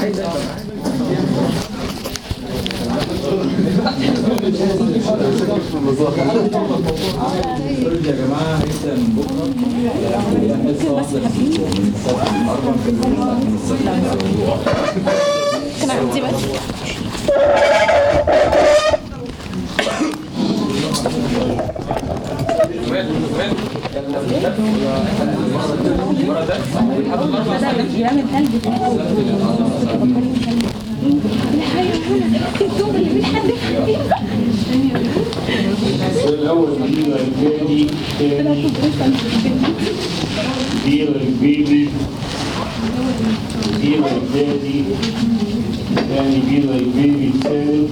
يا جماعه هيبدا من بكره حصه واحده من السبت الاربع من السبت كان عندي بس يعمل ثلج الدور اللي بيتحدف الأول بيبقى البيبي تاني بيبقى البيبي بيبقى البيبي تاني بيبقى البيبي التالت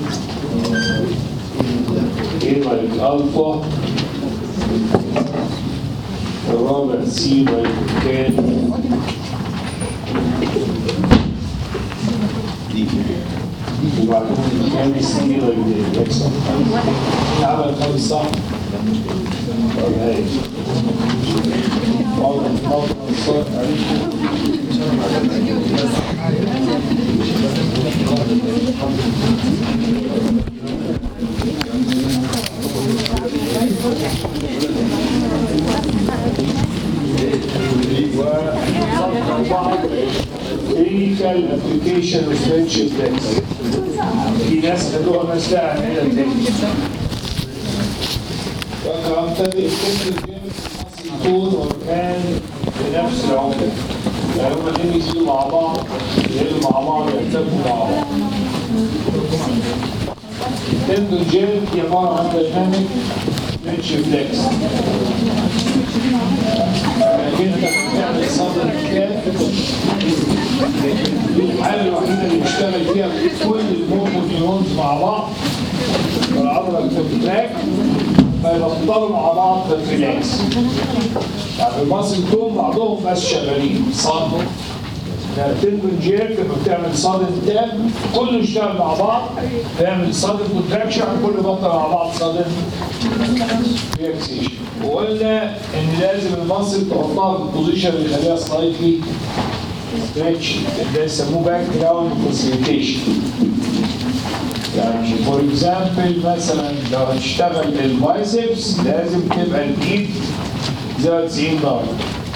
بيبقى الألفا الرابع سي باي التاني وبعدين الخامس سي باي التالت عمل الخامس صح؟ طب هاي واضح واضح الصوت عليكم clinical application of friendship text في ناس خدوها ناس لا عن علم تاني رقم تاني الكتب الجامد يكون وكان بنفس العملة يعني هما الاثنين يجيبوا مع بعض يقلوا مع بعض يرتبوا مع بعض التندون جيل دي عبارة عن برنامج ريتش فليكس لكن انت بتعمل صدر كتاب دي الحالة الوحيدة اللي بيشتغل فيها كل الموتونيونز مع بعض والعضلة الكونتراكت فيبطلوا مع بعض في الريلاكس يعني الماسل توم بعضهم بس شغالين صادوا يعني تندون جيرك لما بتعمل صادن تاب كله يشتغل مع بعض تعمل صادن كونتراكشن كله يبطل مع بعض صادن ريلاكسيشن وقلنا ان لازم الماسل تحطها في البوزيشن اللي يخليها سلايتلي ستريتش ده يسموه باك جراوند فاسيليتيشن يعني فور اكزامبل مثلا لو هتشتغل البايسبس لازم تبقى الايد زي 90 درجه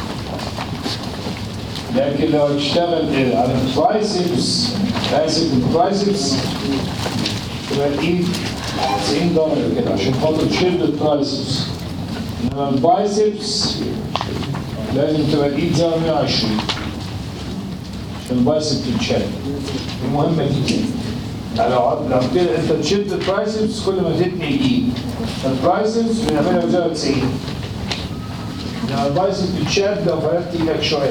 لكن لو هتشتغل على الترايسبس اسف الترايسبس تبقى الايد 90 درجه كده عشان خاطر تشد الترايسبس انما البايسبس لازم تبقى الايد زي 120 عشان البايسبس تتشد دي مهمه جدا يعني لو لو كده انت تشد الترايسبس كل ما تتني الايد فالترايسبس بنعملها بزاويه 90 لما البايسبس بتشد لو فردت ايدك شويه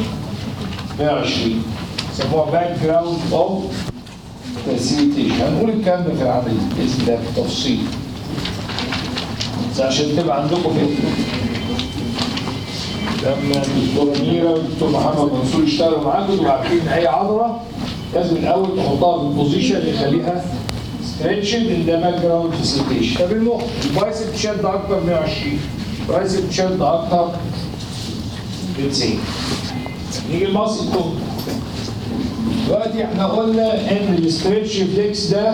120 يسموها باك جراوند اوف فاسيليتيشن هنقول الكلام ده في العمل باذن الله بالتفصيل بس عشان تبقى عندكم فكره لما الدكتوره ميرا والدكتور محمد منصور يشتغلوا معاكم تبقوا عارفين اي عضله لازم الاول تحطها في البوزيشن اللي يخليها ستريتشد ان ده باك جراوند فاسيليتيشن طب المخ البايسب تشد اكتر 120 البايسب تشد اكتر 90 نيجي الماسل توب دلوقتي احنا قلنا ان الاستريتش فليكس ده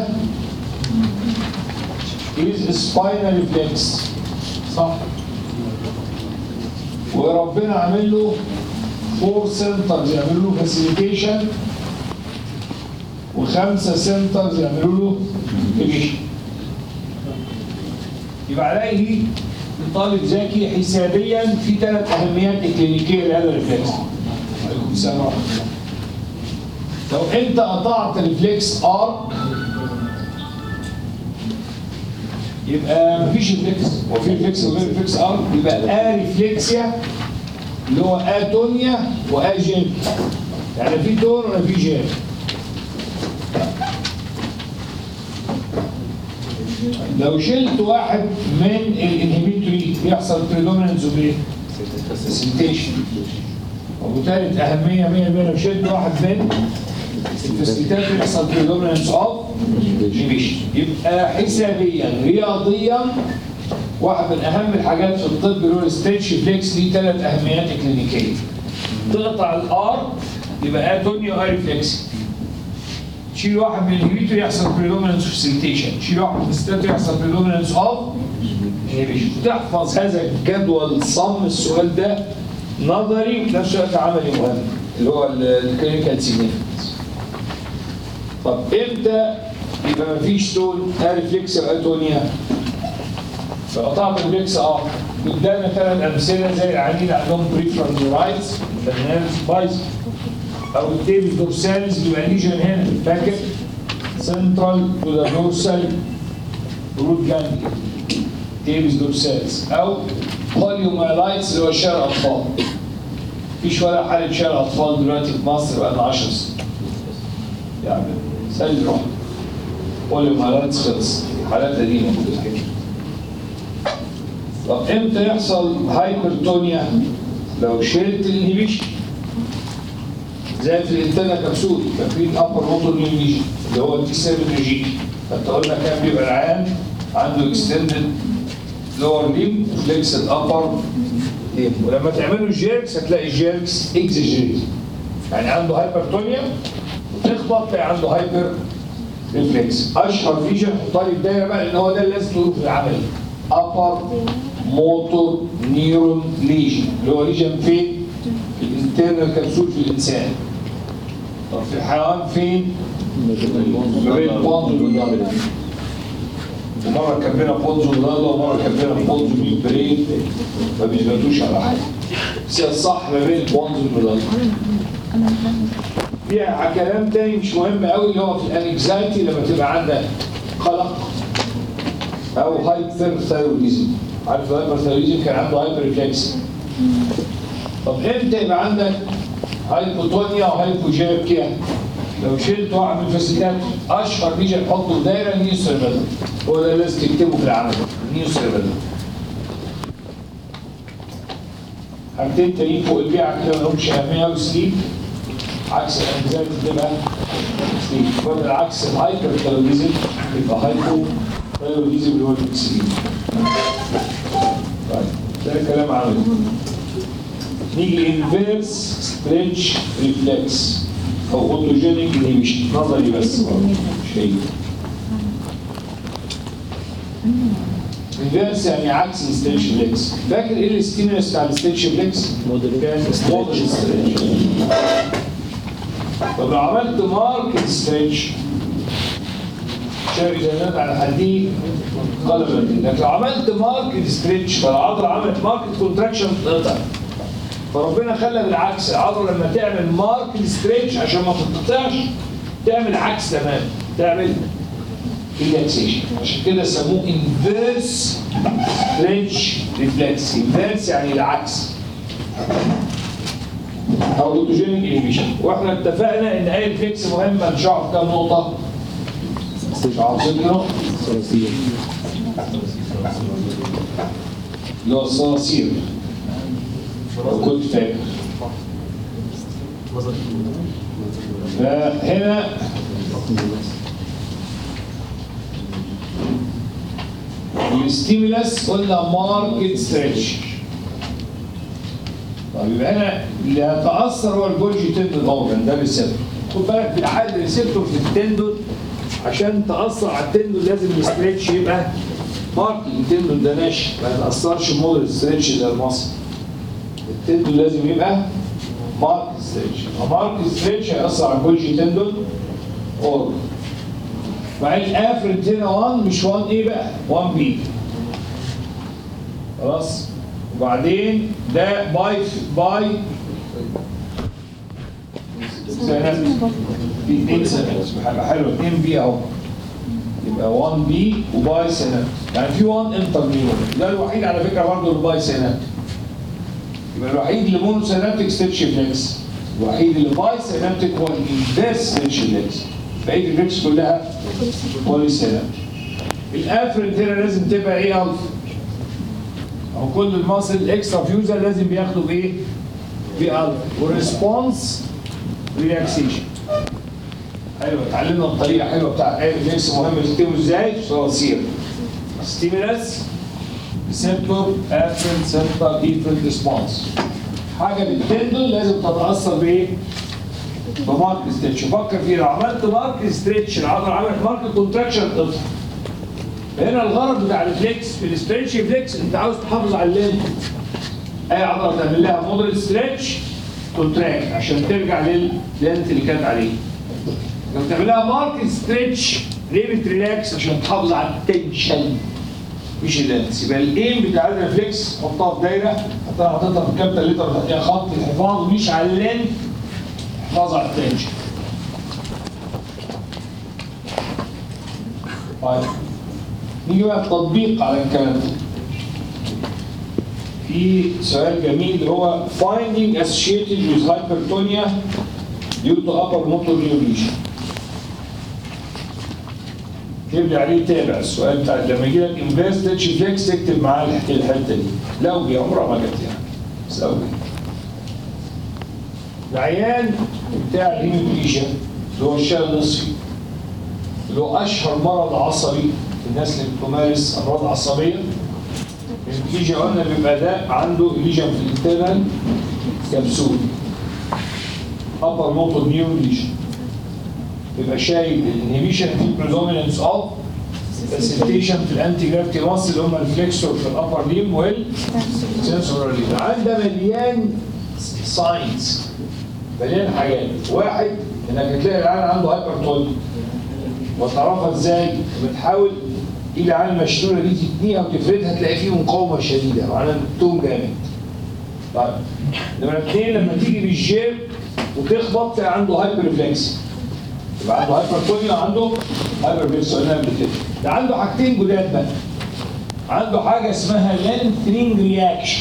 is spinal flex صح وربنا عامل له فور سنترز يعملوا له فاسيليتيشن وخمسه سنترز يعملوا له فيجيشن يبقى عليه طالب ذكي حسابيا في ثلاث اهميات اكلينيكيه لهذا الريفلكس عليكم السلام ورحمه الله لو انت قطعت الريفلكس ارك يبقى مفيش ريفلكس هو في ريفلكس وغير ريفلكس ارك يبقى اريفلكسيا اللي هو اتونيا واجين يعني في تون ولا في جين لو شلت واحد من الانهبيتوري بيحصل بريدوميننس اوف فاسيليتيشن وبالتالي اهميه 100 لو شلت واحد من الفاسيليتات بيحصل بريدوميننس اوف انهبيشن يبقى حسابيا رياضيا واحد من اهم الحاجات في الطب اللي هو الستيتش فليكس ليه ثلاث اهميات كلينيكيه تقطع الار يبقى اتونيو اريفلكس تشيل واحد من الانهبيتور يحصل predominance of facilitation تشيل واحد من الستاتور يحصل predominance of inhibition تحفظ هذا الجدول صم السؤال ده نظري وفي نفس الوقت عملي مهم اللي هو الكلينيكال سيجنيفيكانس طب امتى يبقى مفيش تون ريفلكس يبقى تونيا فقطعت الريفلكس اه قدامنا ثلاث امثله زي العيانين عندهم بريفرال نيورايتس النيرز بايظ او التيبس دورساليس بيبقى ليجن هنا فاكر سنترال تو ذا دورسال روت جانجليا تيبس دورساليس او بوليومايلايتس اللي هو شلل اطفال مفيش ولا حاله شلل اطفال دلوقتي في مصر بقى لنا 10 سنين يعني سالي روح بوليومايلايتس خلص حالات قديمه كلها طب امتى يحصل هايبرتونيا لو شلت الانهبيشن زي في الانتانا كبسول فاكرين ابر موتور نيوميشن اللي هو التي 7 ريجيم فانت قلنا كان بيبقى العيان عنده اكستندد لور ليم فليكس الابر ليم ولما تعملوا جيركس هتلاقي جيركس اكزيجيت يعني عنده هايبرتونيا وتخبط تلاقي عنده هايبر ريفلكس اشهر فيجن حطها لي الدايره بقى لان هو ده اللي لازم تقوله في العمل upper motor neuron lesion اللي هو ليجن فين؟ في الانترنال كبسول في الانسان طب في الحيوان فين؟ ما بين البونز والدبل ومره كبينا بونز والدبل ومره كبينا بونز والبرين ما بيثبتوش على حاجه بس هي الصح ما بين البونز والدبل فيها كلام تاني مش مهم قوي اللي هو في الانكزايتي لما تبقى عندك قلق او هايبر ثايرويدزم عارف الهايبر ثايرويدزم كان عنده هايبر ريفلكس طب امتى يبقى عندك هايبوتونيا وهايبوجيركيا لو شلت واحد من الفاسيلات اشهر بيجي نحطه في دايره نيو سيرفيلر هو ده لازم تكتبه في العمل نيو سيرفيلر حاجتين تانيين فوق البيعه كده ما لهمش اهميه قوي سليب عكس الانزايتي تبقى سليب وده العكس الهايبر ثايرويدزم يبقى هايبو ثايرويدزم اللي هو الاكسلين طيب ده كلام عملي نيجي انفيرس ستريتش ريفلكس او اوتوجينيك انهيبيشن نظري بس مش هي انفيرس يعني عكس الستريتش ريفلكس فاكر ايه الستيمولس بتاع الستريتش ريفلكس؟ كان مودريت ستريتش طب لو عملت ماركت ستريتش شايف زي ما على حديد قلب لكن لو عملت ماركت ستريتش فالعضله عملت ماركت كونتراكشن تقطع فربنا خلى بالعكس العضله لما تعمل ماركت ستريتش عشان ما تتقطعش تعمل عكس تمام تعمل ريلاكسيشن عشان كده سموه انفيرس ستريتش ريفلكس انفيرس يعني العكس او اوتوجينيك انيبيشن واحنا اتفقنا ان اي ريفلكس مهمه نشعر كام نقطه؟ شعر ست نقط اللي هو الصراصير لو كنت فاكر فهنا الستيمولاس قلنا ماركت ستريتش طيب يبقى انا اللي هتاثر هو الجولجي تندون اورجن ده الريسبتور خد بالك في العاده الريسبتور في التندون عشان تاثر على التندون لازم الستريتش يبقى ماركت التندون ده ناشف ما يتاثرش موديل ستريتش زي المصل التندون لازم يبقى مارك ستريتش مارك ستريتش هيأثر على الجولجي تندون اورجن بعدين افرد هنا 1 مش 1 ايه بقى 1 بي خلاص وبعدين ده باي باي سنة في اثنين سنة حاجة حلوة 2 بي اهو يبقى 1 بي وباي سنة يعني في 1 انترنيور ده الوحيد على فكرة برضه الباي سنة يبقى الوحيد اللي مونو سينابتيك ستيتش فليكس الوحيد اللي باي سينابتيك هو الانفيرس ستيتش فليكس بقيه الفليكس كلها بولي سينابتيك الافرنت هنا لازم تبقى ايه الفا او كل المصل الاكسترا فيوزر لازم بياخدوا بايه؟ بالفا والريسبونس ريلاكسيشن حلو اتعلمنا الطريقه حلوه بتاعت اي ريفلكس مهم تكتبه ازاي؟ صراصير ستيمولاس ريسبتور افرنت سنتر ايفرنت ريسبونس حاجه بالتندون لازم تتاثر بايه؟ بمارك ستريتش فكر فيه لو عملت مارك ستريتش العضله عملت مارك كونتراكشن تطلع هنا الغرض بتاع الفليكس في الستريتش فليكس انت عاوز تحافظ على اللينث اي عضله تعمل لها مودريت ستريتش كونتراكت عشان ترجع لللينث اللي كانت عليه لو تعمل لها مارك ستريتش ليه بتريلاكس عشان تحافظ على التنشن مش اللينث يبقى الايم بتاع الريفلكس حطها في دايره حطها حاططها في الكابيتال ليتر تحتها خط الحفاظ مش على اللينث حفاظ على التنشن طيب نيجي بقى التطبيق على الكلام ده في سؤال جميل اللي هو finding associated with hypertonia due to upper motor neurolesion اكتب لي عليه تابع السؤال بتاع لما يجي لك انفيرس تاتش فليكس تكتب معاه الح- الحته دي لو جه عمرها ما جت يعني بس لو جه العيان بتاع الهيموبليجيا اللي هو الشلل النصفي اللي هو اشهر مرض عصبي في الناس اللي بتمارس امراض عصبيه الهيموبليجيا قلنا بيبقى ده عنده ليجن في الانترنال كبسول upper motor neuron lesion بيبقى شايل الانهبيشن في predominance of facilitation في الانتي جرافيتي ماسل اللي هم الفليكسور في الابر ليم والسنسور ليم عندها مليان ساينز مليان حاجات واحد انك هتلاقي العيان عنده هايبرتونيا وتعرفها ازاي؟ بتحاول تيجي على المشلوله دي تتنيها وتفردها تلاقي فيه مقاومه شديده معناها التوم جامد طيب نمرة اثنين لما تيجي بالجيم وتخبط تلاقي عنده هايبر ريفلكس يبقى عنده هايبرتونيا عنده هايبر ريفلكس قلنا قبل كده ده عنده حاجتين جداد بقى عنده حاجه اسمها لانثرينج رياكشن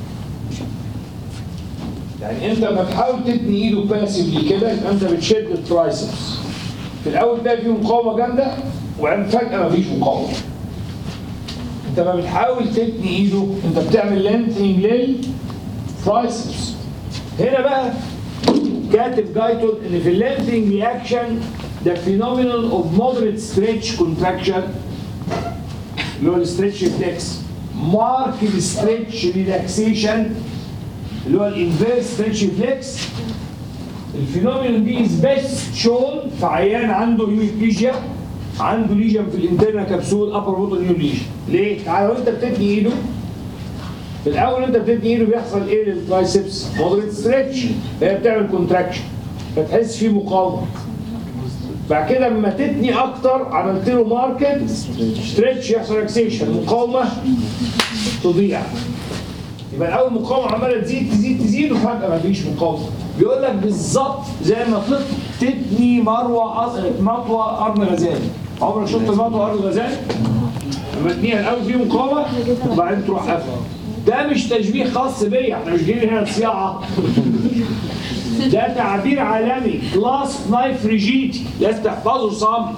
يعني انت لما تحاول تتني ايده باسفلي كده يبقى انت بتشد الترايسبس في الاول تلاقي فيه مقاومه جامده وبعدين فجاه مفيش مقاومه انت لما بتحاول تتني ايده انت بتعمل لانثرينج للترايسبس هنا بقى كاتب جايتون ان في اللانثرينج رياكشن ده phenomenon of moderate stretch contraction اللي هو الستريتش ريفلكس ماركت ستريتش ريلاكسيشن اللي هو الانفيرس ستريتش ريفلكس الفينومينون دي از بيست شون في عيان عنده هيميبليجيا عنده ليجن في الانترنا كبسول ابر موتور نيو ليجن ليه؟ تعالى وانت بتتني ايده في الاول انت بتدي ايده بيحصل ايه للترايسبس مودريت ستريتش هي بتعمل كونتراكشن فتحس فيه مقاومه بعد كده لما تتني اكتر عملت له ماركت ستريتش يحصل ريلاكسيشن مقاومه تضيع يبقى الاول مقاومه عماله تزيد تزيد تزيد وفجاه مفيش مقاومه بيقول لك بالظبط زي ما تط- تتني مروه أص- مطوه قرن غزال عمرك شفت مطوه قرن غزال؟ لما تنيها الاول فيه مقاومه وبعدين تروح قافله ده مش تشبيه خاص بيا احنا مش جايين هنا صياعه ده تعبير عالمي كلاس نايف ريجيتي لازم تحفظه صم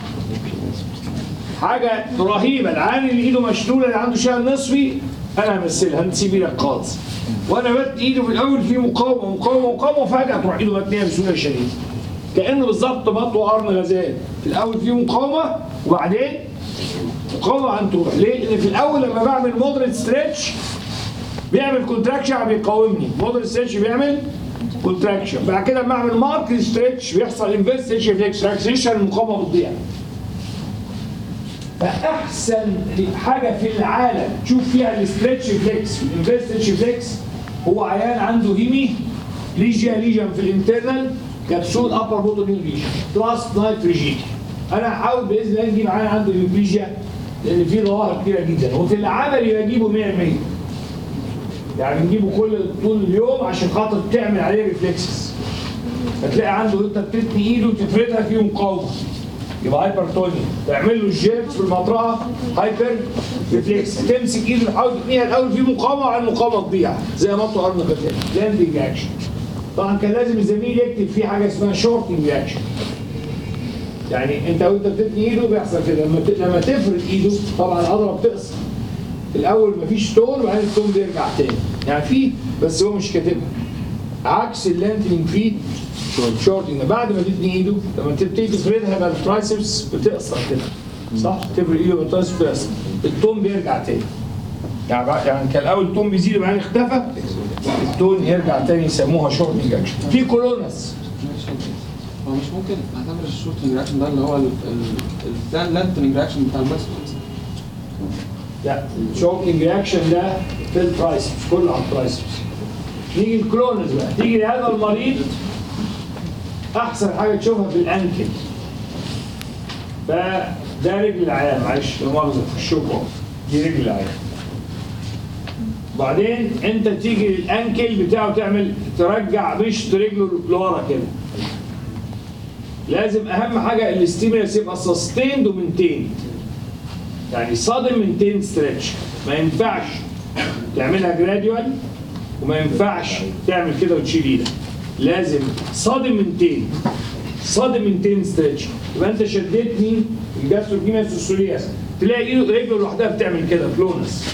حاجه رهيبه العيان اللي ايده مشلوله اللي عنده شلل نصفي انا همثلها نسيب ايدك خالص وانا بت ايده في الاول في مقاومه مقاومه مقاومه وفجاه تروح ايده متنيه بسهوله شديده كانه بالظبط مطوه قرن غزال في الاول في مقاومه وبعدين مقاومه عن تروح ليه؟ لان في الاول لما بعمل مودريت ستريتش بيعمل كونتراكشن بيقاومني مودريت ستريتش بيعمل كونتراكشن بعد كده لما اعمل مارك ستريتش بيحصل انفيرس ستريتش ريفلكس ريلاكسيشن المقاومه بتضيع فاحسن حاجه في العالم تشوف فيها الاستريتش ريفلكس الانفيرس ستريتش ريفلكس هو عيان عنده هيمي ليجيا ليجن في الانترنال كبسول ابر موتور ليجن كلاس نايت ريجيتي انا هحاول باذن الله نجيب عيان عنده هيموبليجيا لان في ظواهر كتيره جدا وفي العمل بجيبه 100 100 يعني بنجيبه كل طول اليوم عشان خاطر تعمل عليه ريفلكسز فتلاقي عنده انت بتتني ايده وتفردها فيه مقاومه يبقى هايبرتونيا تعمل له الجيم في المطرقه هايبر ريفلكس تمسك ايده تحاول تتنيها الاول في مقاومه وعلى المقاومه تضيع زي ما انتوا قرن غزال لاندنج اكشن طبعا كان لازم الزميل يكتب فيه حاجه اسمها شورتنج رياكشن يعني انت وانت بتتني ايده بيحصل كده لما ت- لما تفرد ايده طبعا العضله بتقصر الاول مفيش تون وبعدين التون بيرجع تاني يعني في بس هو مش كاتبها عكس اللانتنج فيه شورتنج بعد ما تتني ايده لما تبتدي تفردها يبقى الترايسبس بتقصر كده صح تفرد ايده بالترايسبس بتقصر التون بيرجع تاني يعني بقى- يعني كان الاول التون بيزيد وبعدين اختفى التون يرجع تاني يسموها شورتنج اكشن في كولونس هو مش ممكن اعتبر الشورتنج رياكشن ده اللي هو اللانتنج رياكشن بتاع الماسك لا الشوكينج رياكشن ده في الترايسبس كله على الترايسبس نيجي الكرونز بقى تيجي لهذا المريض احسن حاجه تشوفها في الانكل فده رجل العيان معلش لا مؤاخذه في الشوك دي رجل العيان بعدين انت تيجي للانكل بتاعه تعمل ترجع مشط رجله لورا كده لازم اهم حاجه الاستيمولس يبقى سستيند ومنتيند يعني صادم منتين ستريتش ما ينفعش تعملها جراديوال وما ينفعش تعمل كده وتشيل ايدك لازم صادم منتين صادم منتين ستريتش يبقى انت شدتني الجاستروكيمياس والسولياس تلاقي ايده رجله لوحدها بتعمل كده فلونس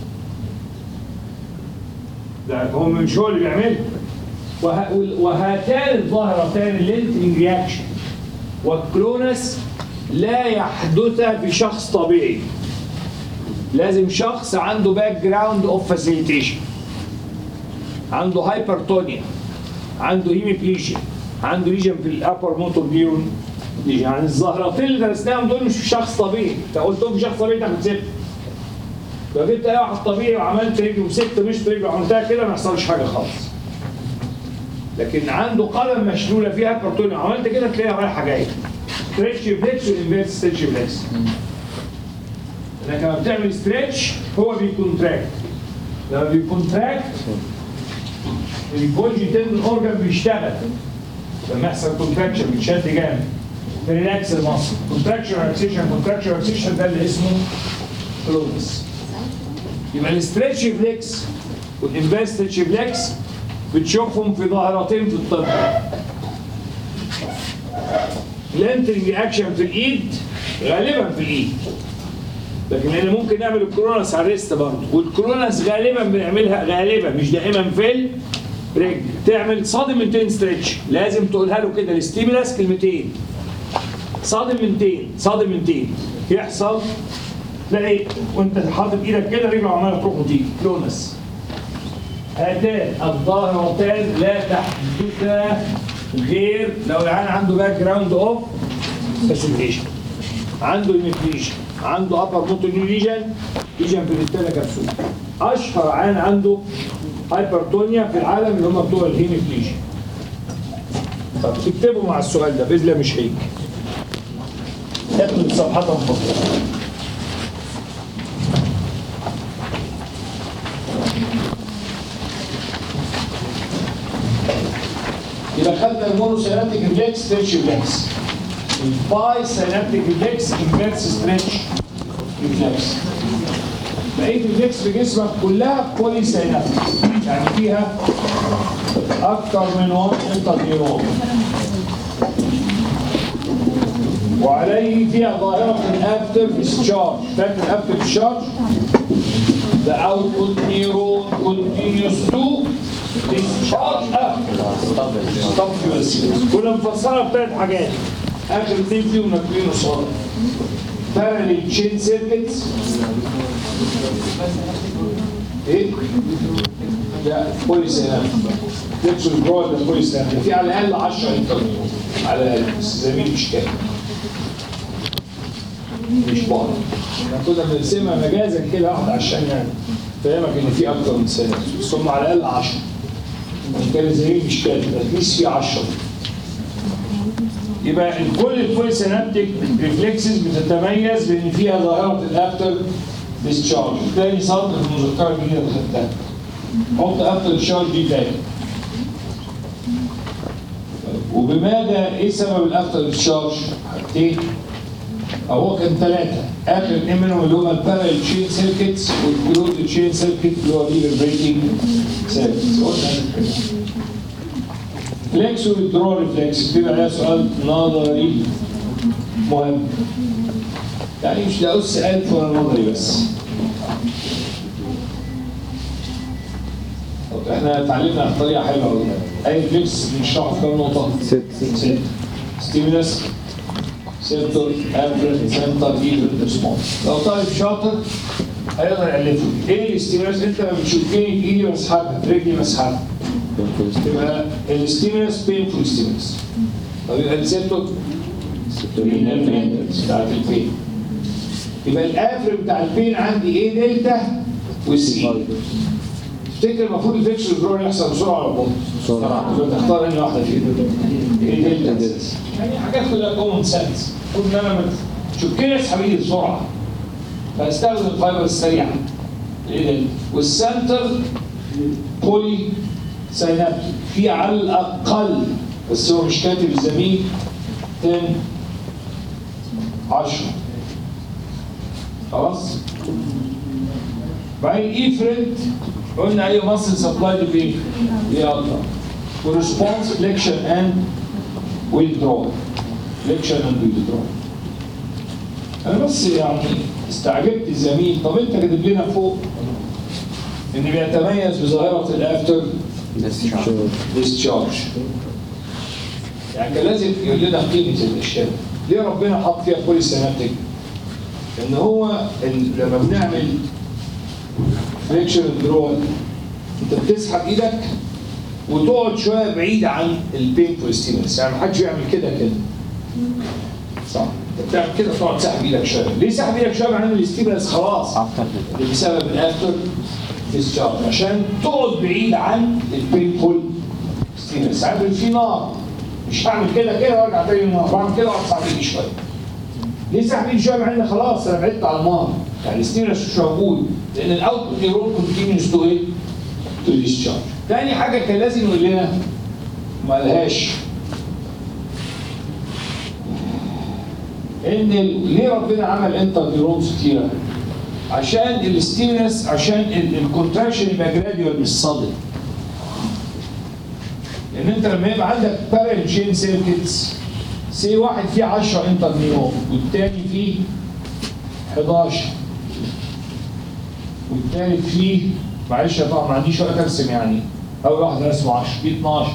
ده هو مش هو اللي بيعملها وه... وهاتان الظاهرتان اللينتنج رياكشن والكلونس لا يحدث في شخص طبيعي لازم شخص عنده باك جراوند اوف فاسيليتيشن عنده هايبرتونيا عنده هيميبليجيا عنده ليجن في الابر موتور نيورون ليجن يعني الظاهرتين اللي درسناهم دول مش في شخص طبيعي انت قلتهم في شخص طبيعي تاخد صفر لو جبت اي واحد طبيعي وعملت رجله ومسكت مشط رجله وعملتها كده ما يحصلش حاجه خالص لكن عنده قدم مشلوله فيها هايبرتونيا عملت كده تلاقيها رايحه جايه ستريتش فليكس والانفيرس ستريتش فليكس انك لما بتعمل ستريتش هو بيكونتراكت لما بيكونتراكت الجولجي تندن اورجان بيشتغل لما يحصل كونتراكشن بيتشد جامد ريلاكس المصل كونتراكشن ريلاكسيشن كونتراكشن ريلاكسيشن ده اللي اسمه كلونس يبقى الستريتش فليكس والانفيرس ستريتش فليكس بتشوفهم في ظاهرتين في الطب لانترنج اكشن في الايد غالبا في الايد لكن لان ممكن نعمل الكرونس على الريست برضه والكرونس غالبا بنعملها غالبا مش دائما في الرجل تعمل صادم منتين ستريتش لازم تقولها له كده الاستيمولاس كلمتين صادم منتين صادم منتين يحصل تلاقي وانت حاطط ايدك كده رجله عماله تروح وتيجي كلونس هاتان الظاهرتان لا تحدثا غير لو العيان عنده باك جراوند اوف فاسيليتيشن عنده ايميفليشن عنده ابر موتور ليجن ليجن في الانتانا كبسول اشهر عيان عنده هايبرتونيا في العالم اللي هم بتوع الهيميفليشن طب تكتبوا مع السؤال ده باذن الله مش هيك اكتب صفحتهم فضلا يبقى خدنا المونوسينابتيك ريفلكس ستريتش ريفلكس الباي سينابتيك ريفلكس انفيرس ستريتش ريفلكس بقيه الريفلكس في جسمك كلها بولي سينابتيك يعني فيها اكثر من 1 انترنيرون وعليه فيها ظاهره الافتر ديسشارج فاكر الافتر ديسشارج The output neuron continues to discharge after stop yourself كنا مفسرها بثلاث حاجات اخر اثنين فيهم ناكلين قصاد parallel chain circuits ايه؟ لا بوليسينام تدخل جوه ده بوليسينام في على الاقل 10 انترنيون على الاقل بس زميلي مش كامل مش بعض احنا كنا بنرسمها مجازا كده واحده عشان يعني فاهمك ان في اكتر من سنه بس هم على الاقل 10 كان زميلي مش كامل اتليست في 10 يبقى كل الفول سينابتيك ريفلكسز بتتميز بان فيها ظاهره الافتر ديسشارج تاني سطر في المذكره الجديده اللي خدتها حط افتر ديسشارج دي تاني وبماذا ايه سبب الافتر ديسشارج؟ حاجتين أو هو كان ثلاثة آخر اثنين منهم اللي هما البارل تشين سيركتس والكلوز تشين سيركت اللي هو الريفربريتنج سيركتس قلنا فليكس والدرو ريفلكس بيبقى عليها سؤال نظري مهم يعني مش ده أس ألف ولا نظري بس طب احنا اتعلمنا طريقة حلوة والله أي فليكس بنشرحه في كام نقطة؟ ست ست ستيمولس سنتر افرن سنتر ايدر ريسبونس لو طالب شاطر هيقدر يألفه ايه الاستيمولس انت لما بتشوفني ايدي مسحبها رجلي مسحبها يبقى الاستيمولس بينفول ستيمولس طب يبقى السيبتو بتاعت البين يبقى الافر بتاع البين عندي ايه دلتا وسي تفتكر المفروض الفيكس والجرون يحصل بسرعه ولا بطء؟ بسرعه يبقى تختار انهي واحده فيهم ايه دلتا يعني حاجات كلها كومن سنس المفروض ان انا ما تشكني اسحب ايدي بسرعه فاستخدم الفايبر السريعه ايه دلتا والسنتر بولي سينابتيك في على الاقل بس هو مش كاتب الزميل 10 10 خلاص بعدين ايفرنت قلنا اي مصل سبلاي بايه؟ يلا وريسبونس فليكشن اند withdrawal فليكشن اند withdrawal انا بس يعني استعجبت الزميل طب انت كاتب لنا فوق ان بيتميز بظاهره الافتر discharge يعني كان لازم يقول لنا قيمه الاشياء ليه ربنا حط فيها بولي سينابتيك ان هو ال- لما بنعمل فليكشن درول انت بتسحب ايدك وتقعد شويه بعيد عن البينفول ستيمولس يعني ما حدش يعمل كده كده صح انت بتعمل كده تقعد تسحب ايدك شويه ليه سحب ايدك شويه مع ان الستيمولس خلاص اللي بسبب الافتر ديسشارج عشان تقعد بعيد عن البينفول ستيمولس عارف في نار مش هعمل كده كده وارجع تاني النار بعمل كده واقعد اسحب ايدي شويه ليه سحب ايدي شويه مع ان خلاص انا بعدت على النار يعني الستيمولس مش موجود لان الاوتبوت نيرون كونتينيوس تو ايه؟ تو ديسشارج تاني حاجه كان لازم يقول لنا ما لهاش ان ال- ليه ربنا عمل انتر نيورونز كتيره؟ عشان الستيمولس عشان الكونتراكشن يبقى جراديوال مش صادم لان انت لما يبقى عندك بارل تشين سيركتس سي واحد فيه 10 انتر نيورون والتاني فيه 11 والتالت فيه معلش يا طبعا ما عنديش وقت ارسم يعني اول واحد رسمه 10 فيه 12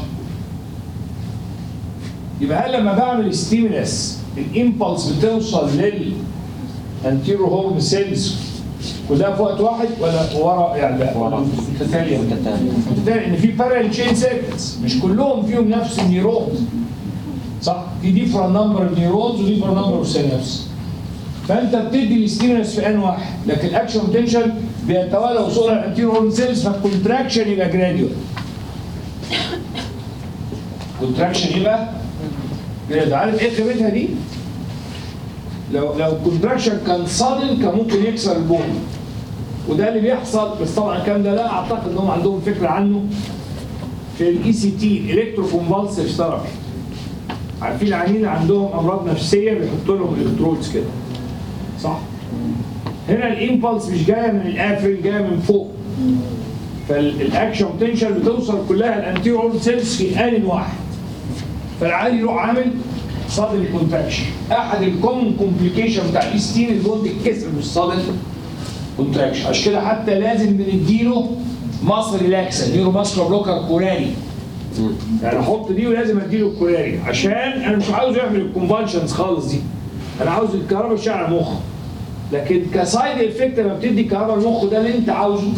يبقى هل لما بعمل ستيمولس الامبلس بتوصل لل انتيرو هورن سيلز كلها في وقت واحد ولا ورا يعني لا ورا. متتاليه متتاليه ان في بارل تشين سيركتس مش كلهم فيهم نفس النيورونز صح في ديفرنت نمبر اوف نيورونز وديفرنت نمبر اوف سينابس فانت بتدي الستيمولس في ان واحد لكن الاكشن بوتنشال بيتوالى وصول الانتيرو هورن سيلز فالكونتراكشن يبقى جراديوال كونتراكشن يبقى جراديوال عارف ايه قيمتها دي؟ لو لو الكونتراكشن كان صادم كان ممكن يكسر البون وده اللي بيحصل بس طبعا الكلام ده لا اعتقد انهم عندهم فكره عنه في الاي سي تي الكترو كونفالسيف ثيرابي عارفين العيانين اللي عندهم امراض نفسيه بيحطوا لهم الكترودز كده صح هنا الامبلس مش جايه من القافل جايه من فوق فالاكشن بوتنشال بتوصل كلها الانتيريور سيلز في ان واحد فالعادي يروح عامل صادم كونتراكشن احد الكومن كومبليكيشن بتاع الاستين البوند الكسر مش صادم كونتراكشن عشان كده حتى لازم بنديله مصر ريلاكسن نيورو ماسكولار بلوكر كوراري يعني احط دي ولازم اديله الكوراري عشان انا مش عاوز يعمل الكونفالشنز خالص دي انا عاوز الكهرباء تشتغل على المخ لكن كسايد افكت لما بتدي كهرباء المخ ده اللي انت عاوزه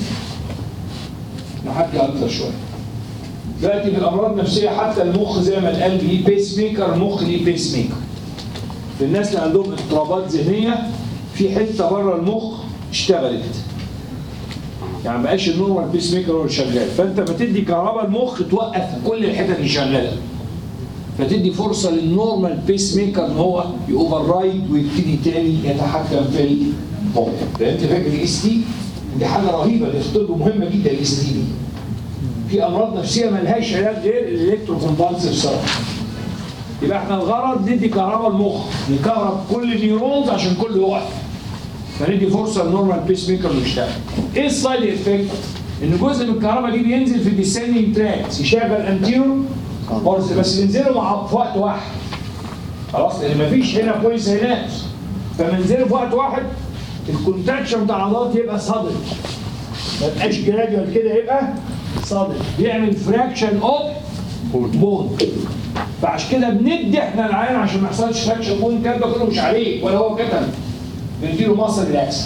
نحكي اكتر شويه دلوقتي في الامراض النفسيه حتى المخ زي ما القلب ليه بيس ميكر المخ ليه بيس ميكر في الناس اللي عندهم اضطرابات ذهنيه في حته بره المخ اشتغلت يعني ما بقاش النورمال بيس ميكر هو اللي شغال فانت بتدي كهرباء المخ توقف كل الحتت اللي شغاله فتدي فرصه للنورمال بيس ميكر ان هو يوفر رايد ويبتدي تاني يتحكم في المخ فهمت فكره الاس تي دي حاجه رهيبه دي في الطب مهمه جدا الاس تي دي في امراض نفسيه ملهاش علاج غير الالكترو كومبالسيف ثيرابي يبقى احنا الغرض ندي كهرباء المخ نكهرب كل النيورونز عشان كله يقف فندي فرصه للنورمال بيس ميكر انه يشتغل ايه السايد افكت؟ ان جزء من الكهرباء دي بينزل في الديسندنج تراكس يشغل انتيرو بورس بس ينزلوا مع في وقت واحد خلاص لان مفيش هنا بوليس هناك فمنزلوا في وقت واحد الكونتراكشن بتاع العضلات يبقى صادم ما يبقاش جراديوال كده يبقى صادم بيعمل فراكشن اوف بون فعشان كده بندي احنا العين عشان ما يحصلش فراكشن بون الكلام ده كله مش عليه ولا هو كتب بنديله مصر ريلاكس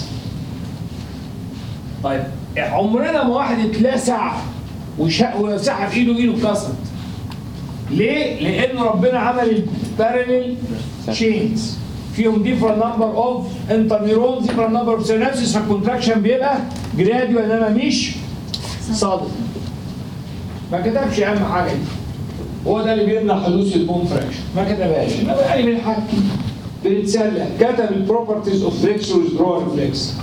طيب عمرنا ما واحد اتلسع وش- وسحب ايده ايده اتكسرت ليه؟ لان ربنا عمل الباراليل تشينز فيهم different number of interneurons different number of synapses فالكونتراكشن بيبقى جراديوال انما مش صادق ما كتبش اهم حاجه دي هو ده اللي بيمنع حدوث البوم فراكشن ما كتبهاش انما يعني بنحكي بنتسلى كتب البروبرتيز اوف فليكس ويزدرو ريفلكس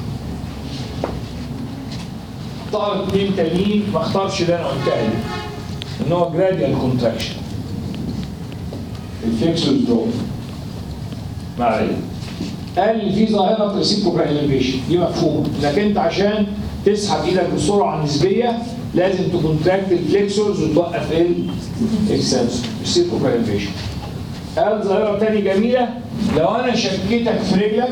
اختار اثنين تانيين ما اختارش اللي انا قلتها دي ان هو جراديال كونتراكشن الفليكس ويزدرو ما علينا قال لي في ظاهره ريسيبروكال انيفيشن دي مفهومه انك انت عشان تسحب ايدك بسرعه نسبيه لازم تكونتراكت الفليكسورز وتوقف الاكسنسور ريسيبروكال انيفيشن قال ظاهره تاني جميله لو انا شكيتك في رجلك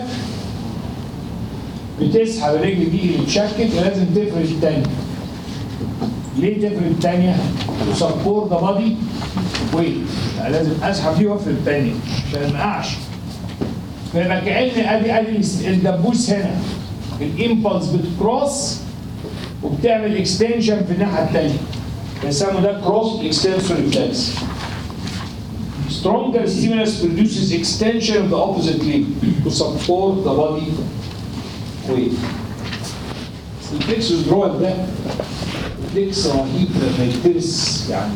بتسحب الرجل دي اللي اتشكت لازم تفرد التانية ليه تفرد التانية؟ سبورت ذا بادي ويت لازم اسحب دي وافرد التانية عشان ما اقعش فيبقى كأن ادي ادي الدبوس هنا الامبلس بتكروس وبتعمل اكستنشن في الناحيه الثانيه بيسموا ده كروس اكستنسور ريفلكس Stronger stimulus produces extension of the opposite limb to support the body weight. الفليكس withdrawal ده فليكس رهيب لما يترس يعني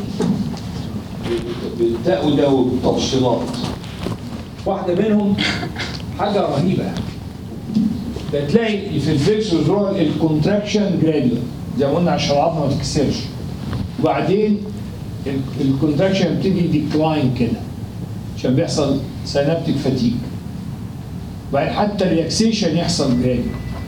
بالتاء وده وبتفصيلات واحدة منهم حاجة رهيبة ده تلاقي في الفليكس withdrawal الكونتراكشن جراديوال زي ما قلنا عشان العظمة ما تتكسرش وبعدين الكونتراكشن يبتدي ديكلاين كده عشان بيحصل سينابتيك فاتيج وبعدين حتى الريلاكسيشن يحصل جراديوال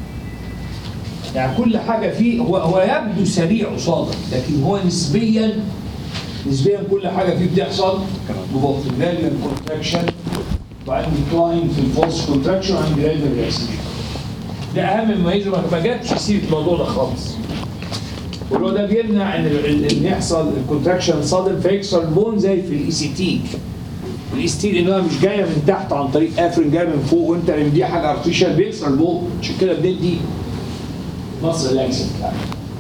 يعني كل حاجه فيه هو هو يبدو سريع وصادق لكن هو نسبيا نسبيا كل حاجه فيه بتحصل ببطء جراديوال كونتراكشن وبعدين ديكلاين في الفورس كونتراكشن وبعدين جراديوال ريلاكسيشن ده اهم مميزه ما جاتش سيره الموضوع ده خالص واللي هو ده بيمنع ان ان يحصل الكونتراكشن صادم فيكسر البون زي في الاي سي تي الاي سي تي لانها مش جايه من تحت عن طريق افرين جايه من فوق وانت اللي دي حاجه ارتفيشال بيكسر البون عشان كده بندي مصر ريلاكسنت يعني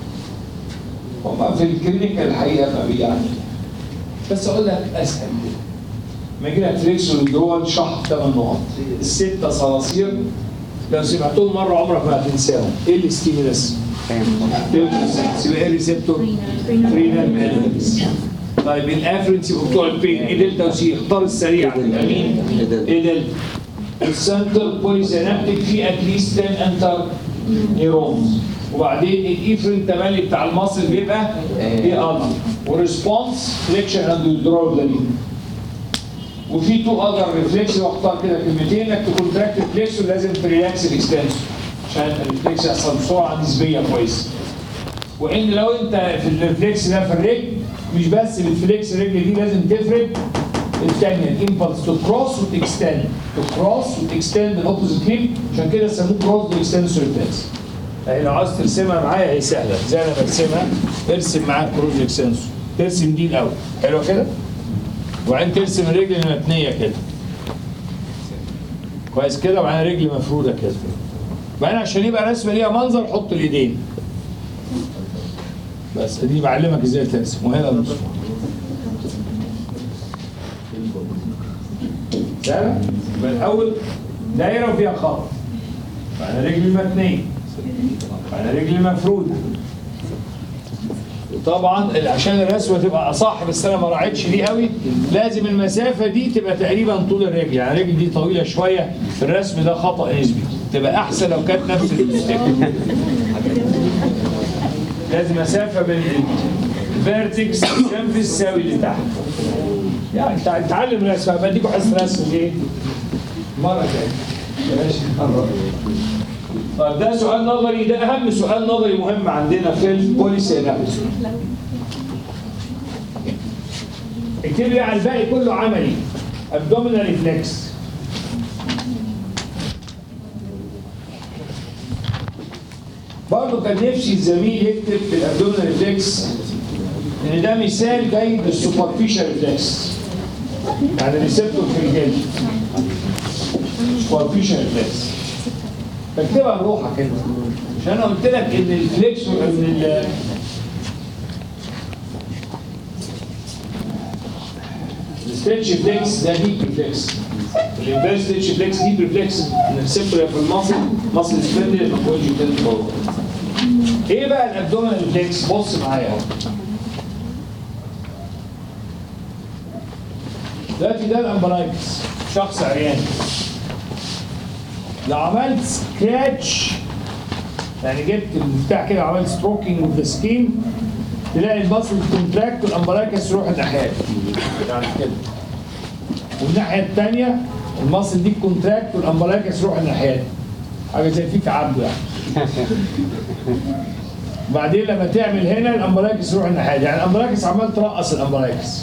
هما في الكلينيكال الحقيقه ما بي يعني بس اقول لك اسهل ما يجي لك فليكسور جوه شهر ثمان نقط السته صراصير لو سمعتهم مره عمرك ما هتنساهم ايه الاستيمولس؟ يبقى ايه ريسبتور؟ رينال ميلز طيب الافرنس يبقوا بتوع البين ايه دلتا وسي اختار السريع يبقى مين؟ ايه دلتا السنتر بوليسينابتيك في اتليست 10 انتر نيرونز وبعدين الايفرين تملي بتاع المصل بيبقى ايه الفا وريسبونس فليكشن اند ويدرول وفي تو اذر ريفلكس واختار كده كلمتين انك تكونتراكت ريفلكس ولازم تريلاكس الاكستنسور عشان الريفلكس يحصل بسرعه نسبيه كويسه وان لو انت في الريفلكس ده في الرجل مش بس بالفليكس الرجل دي لازم تفرد الثانيه الامبلس تو كروس وتكستند تو كروس وتكستند الاوبوزيت هيب عشان كده سموه كروس اكستنسور ريفلكس يعني لو عايز ترسمها معايا هي سهله زي انا برسمها ارسم معاك كروس اكستنسور ترسم دي الاول حلو كده وبعدين ترسم الرجل المتنيه كده كويس كده وبعدين رجل مفروده كده وبعدين عشان يبقى رسمه ليها منظر حط الايدين بس دي بعلمك ازاي ترسم وهنا المصباح سهله يبقى الاول دايره وفيها خط بعدين رجل متنيه بعدين رجل مفروده طبعا عشان الرسمه تبقى اصح بس انا ما راعيتش دي قوي لازم المسافه دي تبقى تقريبا طول الرجل يعني الرجل دي طويله شويه في الرسم ده خطا نسبي تبقى احسن لو كانت نفس الاستيك لازم مسافه بين الفيرتكس جنب الساوي اللي تحت يعني تع- تعلم رسم بديكوا حصه رسم ايه؟ مره جايه ماشي قرب. طيب ده سؤال نظري ده اهم سؤال نظري مهم عندنا في البوليسي اناليسيس اكتب لي على الباقي كله عملي ابدومينال ريفلكس برضه كان نفسي الزميل يكتب في الابدومينال ريفلكس ان ده مثال جيد للسوبرفيشال ريفلكس يعني ريسبتور في الجلد سوبرفيشال ريفلكس فاكتبها بروحك كده عشان انا قلت لك ان الفليكس ان ال ستريتش فليكس ده ديب ريفلكس الانفيرس ستريتش فليكس ديب ريفلكس نفسبه في المصل مصل سبندل ما تكونش بتنزل فوق ايه بقى الابدومينال ريفلكس بص معايا اهو دلوقتي ده الامبرايكس شخص عريان لو عملت سكراتش يعني جبت المفتاح كده وعملت ستروكينج اوف ذا سكين تلاقي البصل كونتراكت والامبرايكس يروح الناحيه يعني كده والناحيه الثانيه المصل دي كونتراكت والامبرايكس يروح الناحيه دي. حاجه زي فيك عبده يعني وبعدين لما تعمل هنا الامبرايكس يروح الناحيه دي. يعني الامبرايكس عمال ترقص الامبرايكس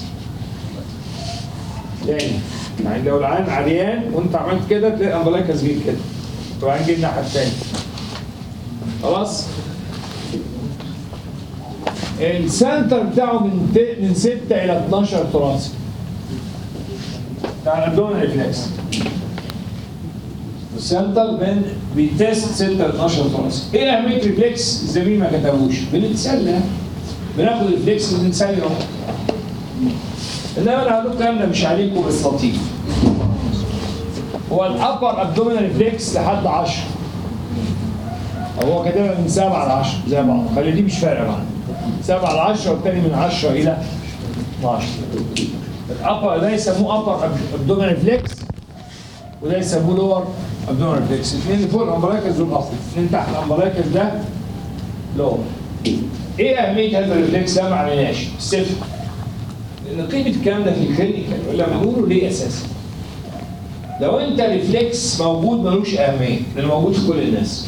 تاني يعني لو العين عريان وانت عملت كده تلاقي الامبرايكس جه كده وبعدين جه الناحيه الثانيه خلاص السنتر بتاعه من ت- من 6 الى 12 تراثي بتاع الابدومين ريفلكس السنتر من بيتست 6 ل 12 تراثي ايه اهميه ريفلكس الزميل ما كتبوش بنتسلى بناخد ريفلكس بنتسلى اهو انما انا هقول لكم الكلام ده مش عليكم بس لطيف هو الابر ابدومين ريفلكس لحد 10 هو كاتبها من 7 ل 10 زي بعض خلي دي مش فارقه معانا 7 ل 10 والتاني من 10 الى 12 الابر ده يسموه ابر ابدومين ريفلكس وده يسموه لور ابدومين ريفلكس الاثنين اللي فوق الامبراكز دول اصل الاثنين تحت الامبراكز ده لور ايه اهميه هذا الريفلكس ده ما عملناش صفر لان قيمه الكلام ده في الكلينيكال ولا بنقوله ليه اساسا لو انت ريفلكس موجود ملوش اهميه لانه موجود في كل الناس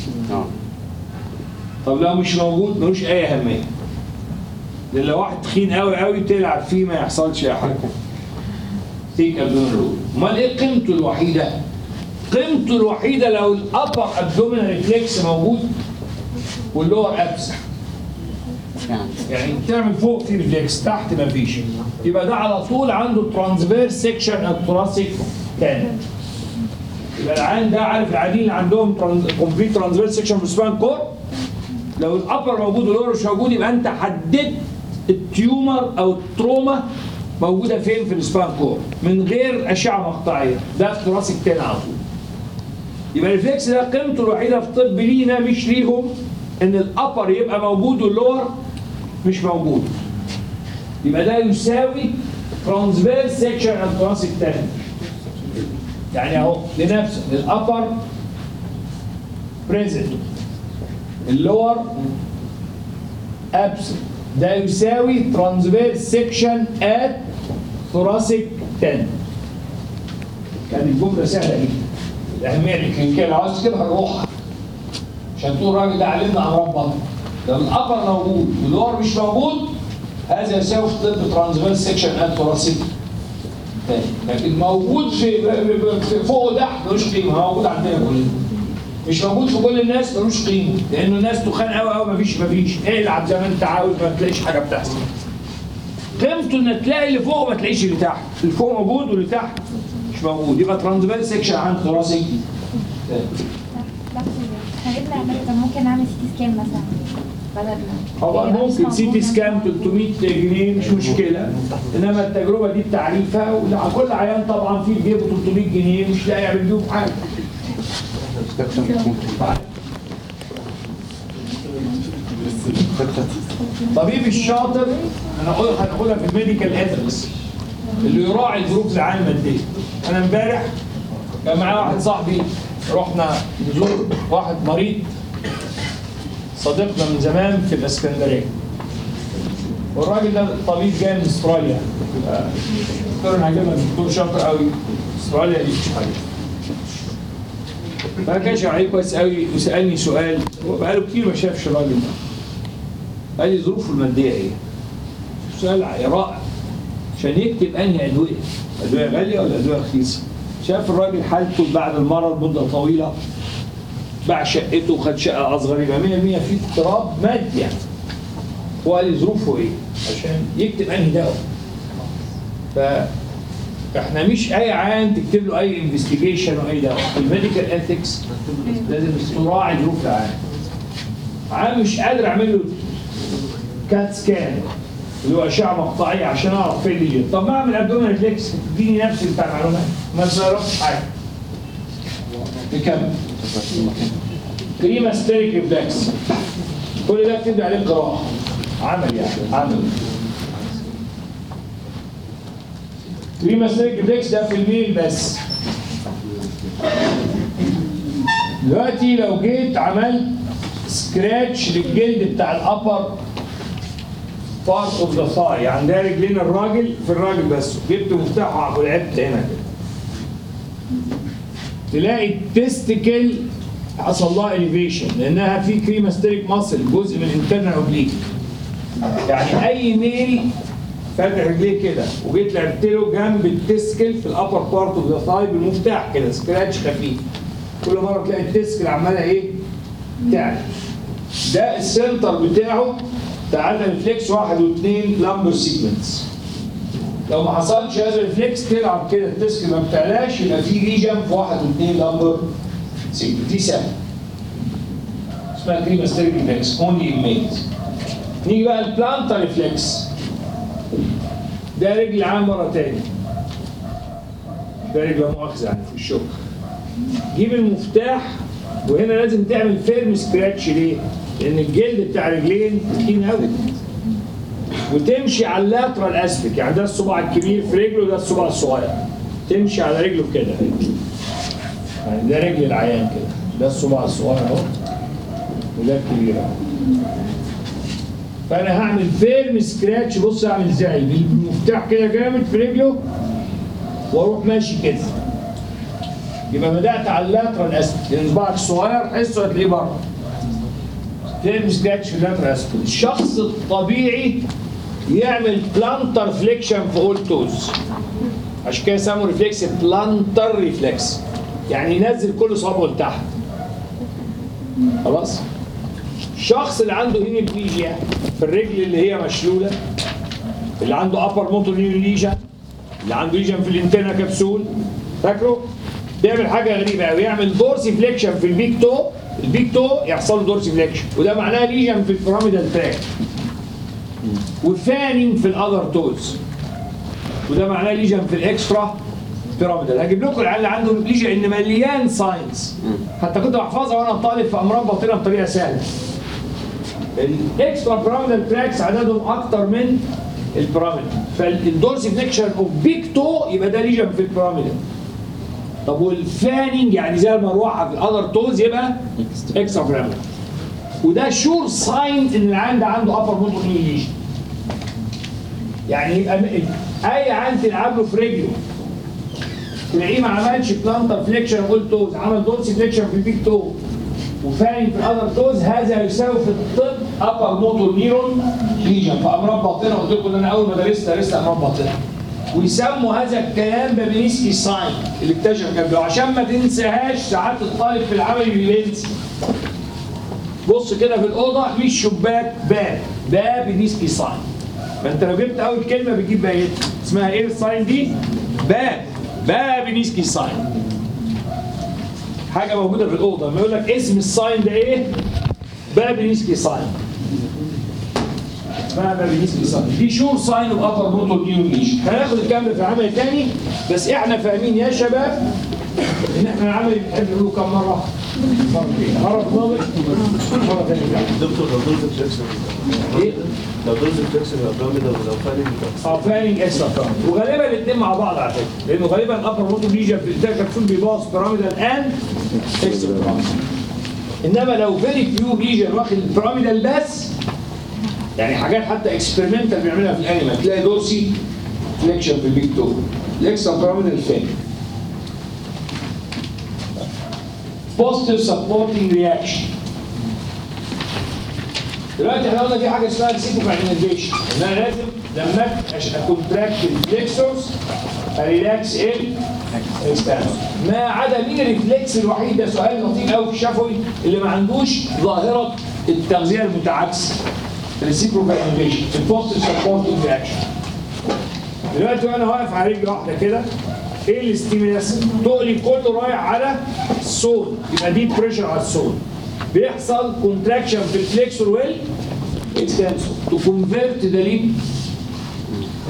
طب لو مش موجود ملوش اي اهميه لان لو واحد تخين قوي قوي تلعب فيه ما يحصلش اي حاجه تيك ابدومين رول امال ايه قيمته الوحيده قيمته الوحيده لو الابر ابدومين ريفلكس موجود واللور ابسح يعني تعمل فوق في ريفلكس تحت ما فيش يبقى ده على طول عنده ترانسفيرس سيكشن التراسيك تاني يبقى العين ده عارف العيانين اللي عندهم كومبليت ترانسفيرس سيكشن في السبان كور لو الابر موجود واللور مش موجود يبقى انت حددت التيومر او التروما موجوده فين في السبان كور من غير اشعه مقطعيه ده في راسك تاني على طول يبقى الريفلكس ده قيمته الوحيده في الطب لينا مش ليهم ان الابر يبقى موجود واللور مش موجود يبقى ده يساوي ترانسفيرس سيكشن التراسيك تاني يعني اهو لنفسه الابر بريزنت اللور ابسنت ده يساوي ترانسفيرس سيكشن ات ثوراسيك 10 كانت الجمله سهله جدا الاهميه الكلينيكيه لو عاوز تجيبها نروح عشان تقول الراجل ده علمنا عن ربنا لو الابر موجود واللور مش موجود هذا يساوي في الطب ترانسفيرس سيكشن ات ثوراسيك تاني لكن موجود في في- فوق وتحت ملوش قيمه هو موجود عندنا كلنا مش موجود في كل الناس ملوش قيمه لانه الناس تخان قوي قوي مفيش مفيش العب زي ما انت عاوز ما تلاقيش حاجه بتحصل قيمته ان تلاقي اللي فوق ما تلاقيش اللي تحت اللي فوق موجود واللي تحت مش موجود يبقى ترانسفيرس سيكشن عن ثوراسيك احنا جبنا عملية طب ممكن نعمل سي تي سكان مثلا بدل ما هو يبقى مش ممكن سي تي موجود. سكان 300 جنيه مش مشكله انما التجربه دي بتعريفها وعلى كل عيان طبعا في جيبه 300 جنيه مش لاقي يعمل بيهم حاجه طبيب الشاطر انا اقول هنقولها في الميديكال اثكس اللي يراعي ظروف العالم الماديه انا امبارح كان معايا واحد صاحبي رحنا نزور واحد مريض صديقنا من زمان في الاسكندريه والراجل ده طبيب جاي من استراليا آه، دكتور انا هجيب لك دكتور شاطر قوي استراليا دي مش حاجه فانا كان عليه كويس قوي وسالني سؤال هو بقاله كتير ما شافش الراجل ده قال لي ظروفه الماديه ايه؟ سؤال رائع عشان يكتب انهي ادويه ادويه غاليه ولا ادويه رخيصه شاف الراجل حالته بعد المرض مده طويله باع شقته وخد شقه اصغر يبقى 100% في اضطراب مادي يعني هو قال لي ظروفه ايه عشان يكتب انهي دواء ف احنا مش اي عيان تكتب له اي انفستيجيشن واي دواء في الميديكال اثكس لازم تراعي ظروف العيان عيان مش قادر اعمل له كات سكان اللي هو اشعه مقطعيه عشان اعرف فين اللي طب ما اعمل ابدومين ريفلكس تديني نفس بتاع المعلومات ما تصرفش حاجه نكمل كريما ستيريك ريفلكس كل ده بتبدا عليه قراءه عمل يعني عمل كريما ستيريك ريفلكس ده في الميل بس دلوقتي لو جيت عملت سكراتش للجلد بتاع الابر بارت اوف ذا ثاي يعني ده رجلين الراجل في الراجل بس جبت مفتاحه ولعبت هنا كده تلاقي التستيكل حصل لها اليفيشن لانها في كريماستريك ماسل جزء من الانترنال اوبليك يعني اي ميل فاتح رجليه كده وجيت لعبت له جنب التسكل في الابر بارت اوف ذا ثاي بالمفتاح كده سكراتش خفيف كل مره تلاقي التسكل عماله ايه؟ تعلى ده السنتر بتاعه تعالى ريفلكس واحد واثنين لامبر سيكونس لو ما حصلش هذا الريفلكس تلعب كده التسكل ما بتعلاش يبقى في ريجن في واحد واثنين لامبر سيكونس دي سهله اسمها كريماستريك ريفلكس اونلي ميلز نيجي بقى البلانتا ريفلكس ده رجل عام مره تاني ده رجل لا مؤاخذه يعني في الشغل جيب المفتاح وهنا لازم تعمل فيرم سكراتش ليه؟ لان الجلد بتاع رجلين تخين قوي وتمشي على اللاترال اسبك يعني ده الصباع الكبير في رجله وده الصباع الصغير تمشي على رجله كده يعني ده رجل العيان كده ده الصباع الصغير اهو وده الكبير اهو فانا هعمل فيرم سكراتش بص اعمل ازاي بالمفتاح كده جامد في رجله واروح ماشي كده يبقى بدات على اللاترال اسبك لان صباعك الصغير حسه هتلاقيه بره فيرم سكراتش في اللاترال اسبك الشخص الطبيعي يعمل بلانتر فليكشن في اول توز عشان كده سموا ريفلكس بلانتر ريفلكس يعني ينزل كل صابعه لتحت خلاص الشخص اللي عنده هيميبليجيا في الرجل اللي هي مشلوله اللي عنده ابر موتور ليجن اللي عنده ليجن في الانترنا كبسول فاكره بيعمل حاجه غريبه قوي يعمل دورسي فليكشن في البيك تو البيك تو يحصل له دورسي فليكشن وده معناه ليجن في البيراميدال تراك وفانينج في الاذر توز وده معناه ليجن في الاكسترا بيراميدال هجيب لكم العيال اللي عنده ليجن ان مليان ساينس حتى كنت بحفظها وانا طالب في امراض باطنه بطريقه سهله الاكسترا بيراميدال تراكس عددهم اكتر من البيراميدال فالدورسي فليكشن اوف بيك تو يبقى ده ليجن في البيراميدال طب والفانينج يعني زي المروحه في الاذر توز يبقى اكسترا بيراميدال وده شور ساين ان العيان ده عنده ابر موتور ليجن يعني يبقى اي عيان تلعب له في رجله تلاقيه ما عملش بلانتر فليكشن اول توز عمل دورسي فليكشن في البيك تو وفاهم في الاذر توز هذا يساوي في الطب ابر موتور نيرون ليجن في امراض باطنه قلت لكم ان انا اول ما درست درست امراض باطنه ويسموا هذا الكلام بابنسكي ساين اللي اكتشف جنبه عشان ما تنساهاش ساعات الطالب في العمل بينسى بص كده في الاوضه في الشباك باب باب بنسكي ساين ما انت لو جبت اول كلمه بتجيب بقيتها اسمها ايه الساين دي؟ باب باب بنسكي ساين حاجه موجوده في الاوضه لما يقول لك اسم الساين ده ايه؟ باب بنسكي ساين اسمها باب بنسكي ساين دي شور ساين اوف ابر موتور نيوريشن هناخد الكلام في عمل تاني بس احنا فاهمين يا شباب ان احنا العمل بنحب نقوله كم مره؟ مرتين مره في نظر مره ثانيه دكتور لو دوز الفليكسر ايه؟ لو دوز الفليكسر يبقى بيراميدال ولو فاني اه فانينج اكسترا بيراميدال وغالبا الاثنين مع بعض على فكره لانه غالبا الابر موتور ليجن في الانتاج كبسول بيباص بيراميدال اند اكسترا بيراميدال انما لو فيري فيو ليجن واخد البيراميدال بس يعني حاجات حتى اكسبيرمنتال بيعملها في الانيمال تلاقي دورسي فليكشن في البيك تو الاكسترا بيراميدال فين بوزيتيف سبورتنج رياكشن دلوقتي احنا قلنا في حاجه اسمها ريسيبوكاينيزيشن ان انا لازم لما اكونتراكت الفليكسورز اريلاكس ال اكسبانسور ما عدا مين الريفلكس الوحيد ده سؤال لطيف قوي في الشفوي اللي ما عندوش ظاهره التغذيه المتعاكسه ريسيبوكاينيزيشن البوزيتيف سبورتنج رياكشن دلوقتي وانا واقف على رجل واحده كده ايه الاستيميلاس تقلي كله رايح على السول يبقى دي بريشر على السول بيحصل كونتراكشن في الفليكسور ويل اكستنسور تو كونفيرت ذا ليب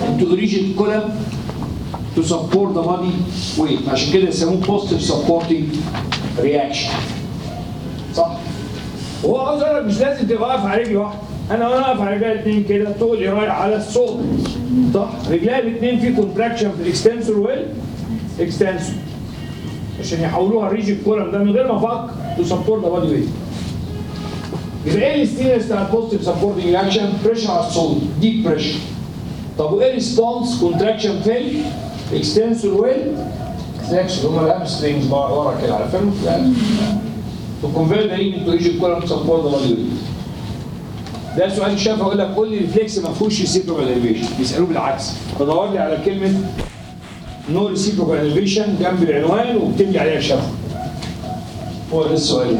into a rigid column to support the body weight عشان كده يسموه positive supporting reaction صح؟ وهو عاوز اقول لك مش لازم تبقى واقف على رجل واحده انا وانا واقف على رجلي الاثنين كده تقول رايح على الصوت صح رجلي الاثنين في كونتراكشن في الاكستنسور وال اكستنسور عشان يحولوها الريجيد كولم ده من غير ما افكر تو سبورت ذا بادي ويت يبقى ايه الستيرس بتاع البوزيتيف سبورتنج رياكشن بريشر على الصوت ديب بريشر طب وايه ريسبونس كونتراكشن فين اكستنسور ويل اكستنسور هم الهامسترينجز ورا كده على فهم تو كونفيرت ده انتو ريجيد كولم تو سبورت ذا بادي ويت ده سؤال شاف اقول لك قول لي الريفلكس ما فيهوش ريسيبروكال اليفيشن بيسالوه بالعكس فدور لي على كلمه نو ريسيبروكال اليفيشن جنب العنوان وبتملي عليها شفه هو ده السؤال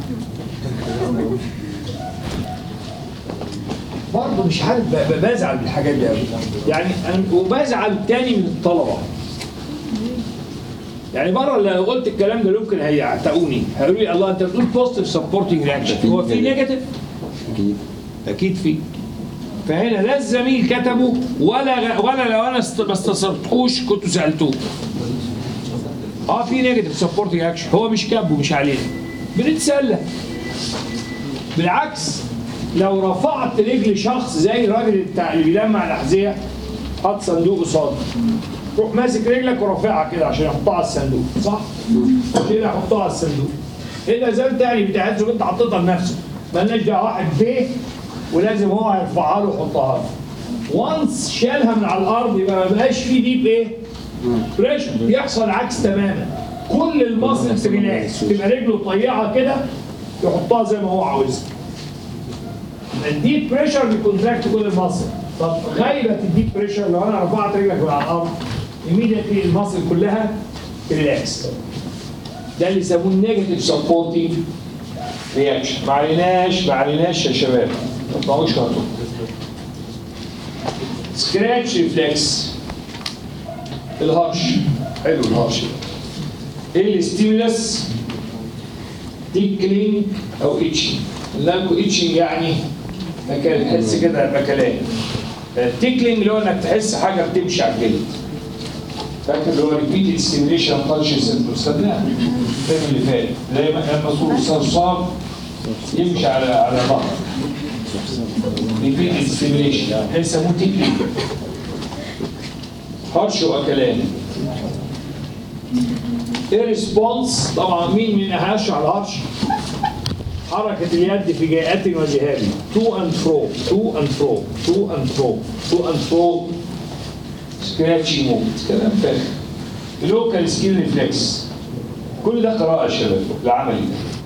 برضه مش عارف ب- ب- بزعل من الحاجات دي قوي يعني انا وبزعل تاني من الطلبه يعني بره لو قلت الكلام ده ممكن هيعتقوني هيقولوا لي الله انت بتقول بوزيتيف سبورتنج رياكشن هو في نيجاتيف؟ اكيد اكيد في فهنا لا الزميل كتبه ولا غ... ولا لو انا است... ما استصرتوش كنت سالتوه اه في نيجاتيف سبورتنج اكشن هو مش كاتبه مش علينا بنتسلى بالعكس لو رفعت رجل شخص زي الراجل بتاع اللي بيلمع الاحذيه حط صندوق قصاده روح ماسك رجلك ورافعها كده عشان يحطها على الصندوق صح؟ كده يحطها على الصندوق الا زي تاني بتاعت انت حطيتها لنفسك مالناش دعوه واحد بيه ولازم هو يرفعها له ويحطها له وانس شالها من على الارض يبقى ما بقاش في ديب ايه؟ بريشر بيحصل العكس تماما كل المصل ريلاكس تبقى رجله طيعه كده يحطها زي ما هو عاوزها الديب بريشر بيكونتراكت كل المصل طب غايبه الديب بريشر لو انا رفعت رجلك من على الارض immediately المصل كلها ريلاكس ده اللي يسموه النيجاتيف سبورتنج رياكشن ما عليناش ما عليناش يا شباب ما تطلعوش كرتون سكراتش ريفلكس الهرش حلو الهرش ده. ايه الستيمولس تيكلينج او اتشنج لكم اتشنج يعني مكان تحس كده مكانين التيكلينج اللي هو انك تحس حاجه بتمشي على الجلد فاكر اللي هو ريبيتد ستيميليشن تاتش سنتر خدناها الفيلم اللي فات زي ما كان مسؤول صرصار يمشي على على ظهر ريبيتد ستيميليشن يسموه تيكلينج هرش واكلان ايه ريسبونس طبعا مين من هرش على الهرش حركة اليد في جهات وذهاب تو اند فرو تو اند فرو تو اند فرو تو اند فرو سكراتشي موفمنت كلام فارغ لوكال سكيل ريفلكس كل ده قراءة يا شباب العملي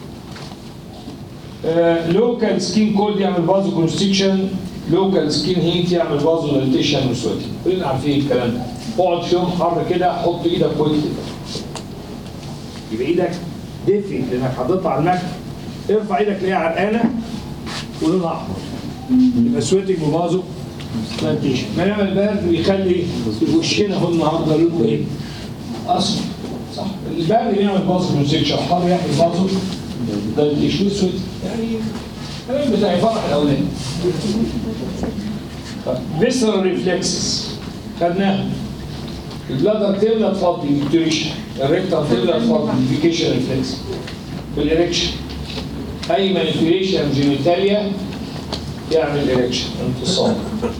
لوكال سكين كولد يعمل فازو كونستكشن لوكال سكين هيت يعمل فازو دايليتيشن وسويتنج كلنا عارفين الكلام ده اقعد في يوم حر كده حط ايدك فوق كده يبقى ايدك دفي لانك حاططها على المكتب ارفع ايدك تلاقيها عرقانه ولونها احمر يبقى سويتنج وفازو دايليتيشن بينما البرد بيخلي وشنا هو النهارده لونه ايه؟ اصفر صح البرد بيعمل فازو كونستكشن حر يعمل فازو دايليتيشن وسويتنج يعني الكلام بتاع فرح الاولاد فيسرال ريفلكسز خدناها البلادر تملى تفضي ديكتوريشن الريكتر تملى تفضي ديكيشن ريفلكس بالإريكشن أي مانيبيوليشن جينيتاليا يعمل إريكشن انتصاب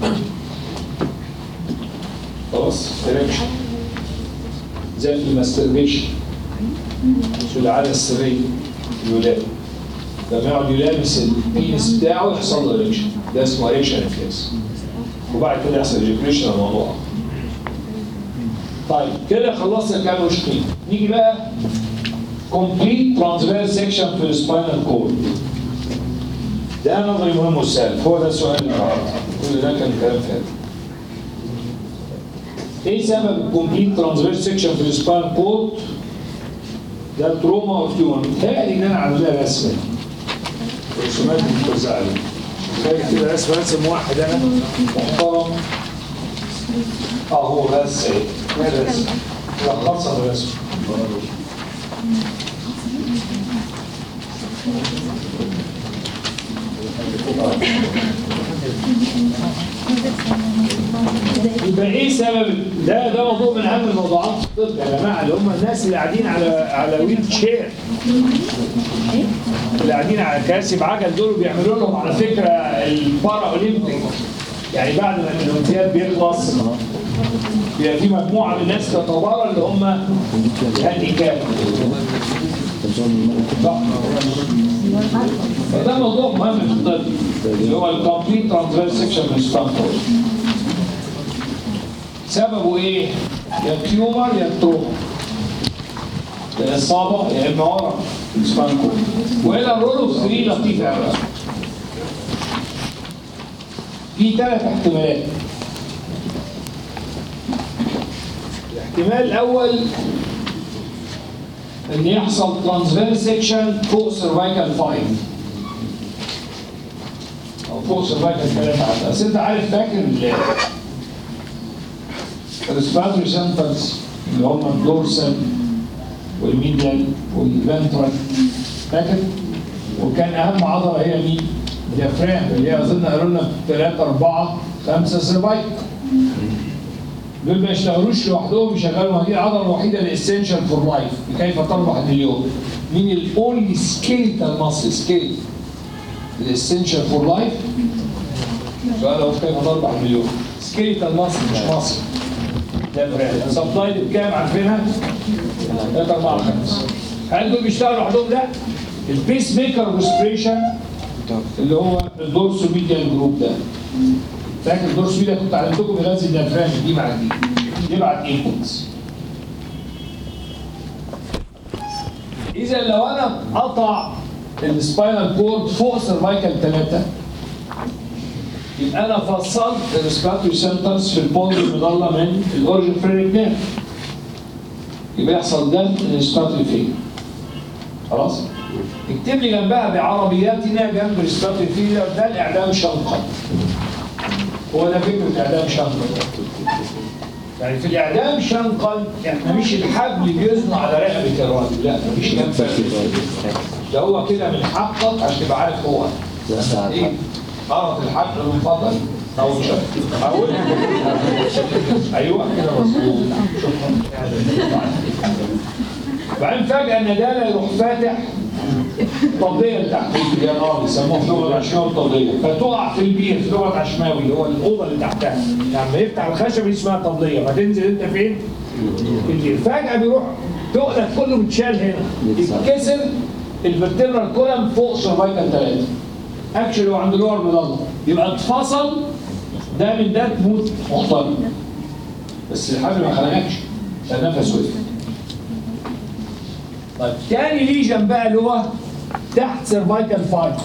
خلاص إريكشن زي في الماستربيشن في العادة السرية الولادة لما يقعد يلامس البينس بتاعه يحصل له إريكشن ده اسمه إريكشن ريفلكس وبعد كده يحصل ايجيكيشن الموضوع طيب كده خلصنا كام وشقين نيجي بقى complete transverse section في السباينال كورد ده نظري مهم وسهل هو ده السؤال النهارده كل ده كان كلام فات ايه سبب الكومبليت ترانسفيرس سيكشن في السباينال كورد ده تروما اوف تيومر متهيألي ان انا عاملها رسمه رسومات متوزعه عليه. فاكر كده رسم رسم واحد انا محترم اه هو بس ايه ده رسم لا خلص الرسم الباقي سبب ده ده موضوع من اهم الموضوعات في الطب يا جماعه اللي هم الناس اللي قاعدين على على ويل تشير اللي قاعدين على كراسي بعجل دول بيعملوا لهم على فكره البارا اولمبيك يعني بعد ما الاولمبياد بيخلص بيبقى في مجموعه من الناس تتبارى اللي هم هانديكاب صح فده موضوع مهم في الطب اللي هو الكومبليت ترانسفير سكشن من ستانفورد سببه ايه؟ يا تيومر يا تروما يا اصابه يا اما ورم سبانكو والى الرول اوف 3 لطيف قوي في ثلاث احتمالات الاحتمال الاول ان يحصل ترانسفير سيكشن فوق سيرفايكال 5 او فوق سيرفايكال 3 بس انت عارف فاكر ال- الريسبيراتوري سنترز اللي هم الدورسال والميديال والفنترال فاكر؟ وكان اهم عضله هي مين؟ الديافرام اللي هي اظن قالوا لنا 3 4 5 سيرفايكال دول ما يشتغلوش لوحدهم يشغلوا ما دي العضله الوحيده الاسينشال فور لايف كيف تربح اليوم مين الاونلي سكيلتال ماسل سكيل الاسينشال فور لايف سؤال هو كيف تربح اليوم سكيلتال ماسل مش ماسل ده فرق سبلاي بكام عارفينها 3 4 5 هل دول بيشتغلوا لوحدهم لا البيس ميكر ريسبريشن اللي هو الدورسو ميديال جروب ده فاكر الدورس ميديا كنت علمتكم بلازم الديافرام دي مع دي يبعت انبوتس اذا لو انا قطع السباينال كورد فوق سيرفايكال 3 يبقى انا فصلت الريسبيراتوري سنترز في البوند المضله من الاورجن فرينك نيرف يبقى يحصل ده الريسبيراتوري فين خلاص اكتب لي جنبها بعربياتنا جنب الريسبيراتوري فين ده الاعلام شنقا هو ده فكرة إعدام شنقا يعني في الإعدام شنقا إحنا مش الحبل بيزنى على رقبة الراجل لا مفيش كلام فارغ ده هو كده من حقك عشان تبقى عارف هو إيه قرط الحبل من فضلك أو مش أقول أيوه كده مظبوط شكرا بعدين فجأة إن ده لا يروح فاتح الطبية اللي تحت يا نار يسموها في لغة العشماوي الطبية فتقع في البير في لغة عشماوي اللي هو الأوضة اللي تحتها لما يفتح الخشب اسمها طبلية فتنزل أنت فين؟ في البير فجأة بيروح تقلك كله متشال هنا يتكسر الفرتبرال كولم فوق سيرفايكال ثلاثة اكشلي وعند لور مضلة يبقى اتفصل ده من ده تموت محترم بس الحبل ما خلقكش ده نفس وقف طيب تاني ليجن بقى اللي هو تحت سيرفايكال فايب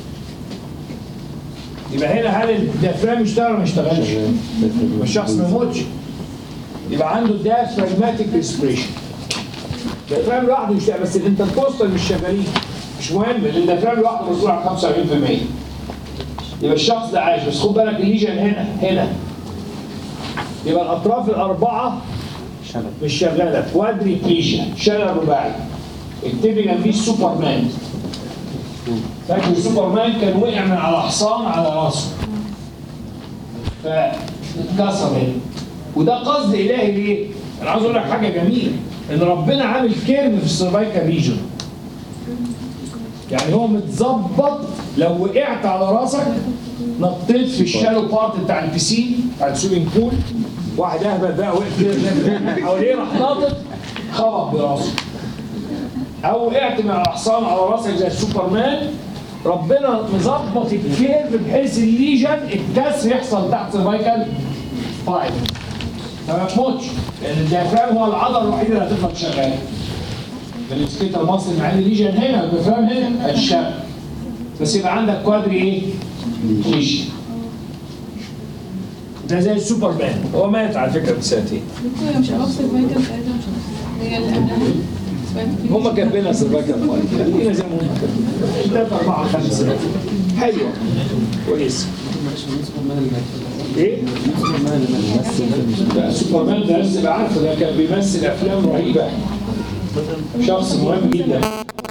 يبقى هنا هل الديافرام اشتغل ولا ما اشتغلش؟ الشخص ما يموتش يبقى عنده diaphragmatic respiration الديافرام لوحده يشتغل بس الانتركوستال مش شغالين مش مهم لان الديافرام لوحده مسؤول عن 75% يبقى الشخص ده عايش بس خد بالك الليجن هنا هنا يبقى الاطراف الاربعه مش شغاله كوادريبليشن شلل رباعي اكتب لي جنبيه سوبرمان فاكر سوبرمان كان وقع من على حصان على راسه فاتكسر هنا وده قصد الهي ليه؟ انا عاوز اقول لك حاجه جميله ان ربنا عامل كيرف في السيرفايكال ريجن يعني هو متظبط لو وقعت على راسك نطيت في الشالو بارت بتاع البسين بتاع السويمنج بول واحد اهبل بقى وقف كده حواليه راح ناطط خبط براسه او وقعت من على حصان على راسك زي السوبرمان ربنا مظبط الكيرف بحيث الليجن الكسر يحصل تحت سيرفايكال فايف فما تموتش لان الديافرام هو العضله الوحيده اللي هتفضل شغاله السكيتر مصر مع ان الليجن هنا الديافرام هنا هتشتغل بس يبقى عندك كوادري ايه؟ ليجن ده زي السوبر مان هو مات على فكره من سنتين دكتور مش هبص الفايتال بتاعتها مش هبص هي اللي قبلها هم كاتبينها سيرفايكال فايت خلينا زي ما هم كاتبين ثلاثة أربعة خمسة حلوة كويس إيه؟ لا سوبرمان ده لازم تبقى عارفه ده كان بيمثل أفلام رهيبة شخص مهم جدا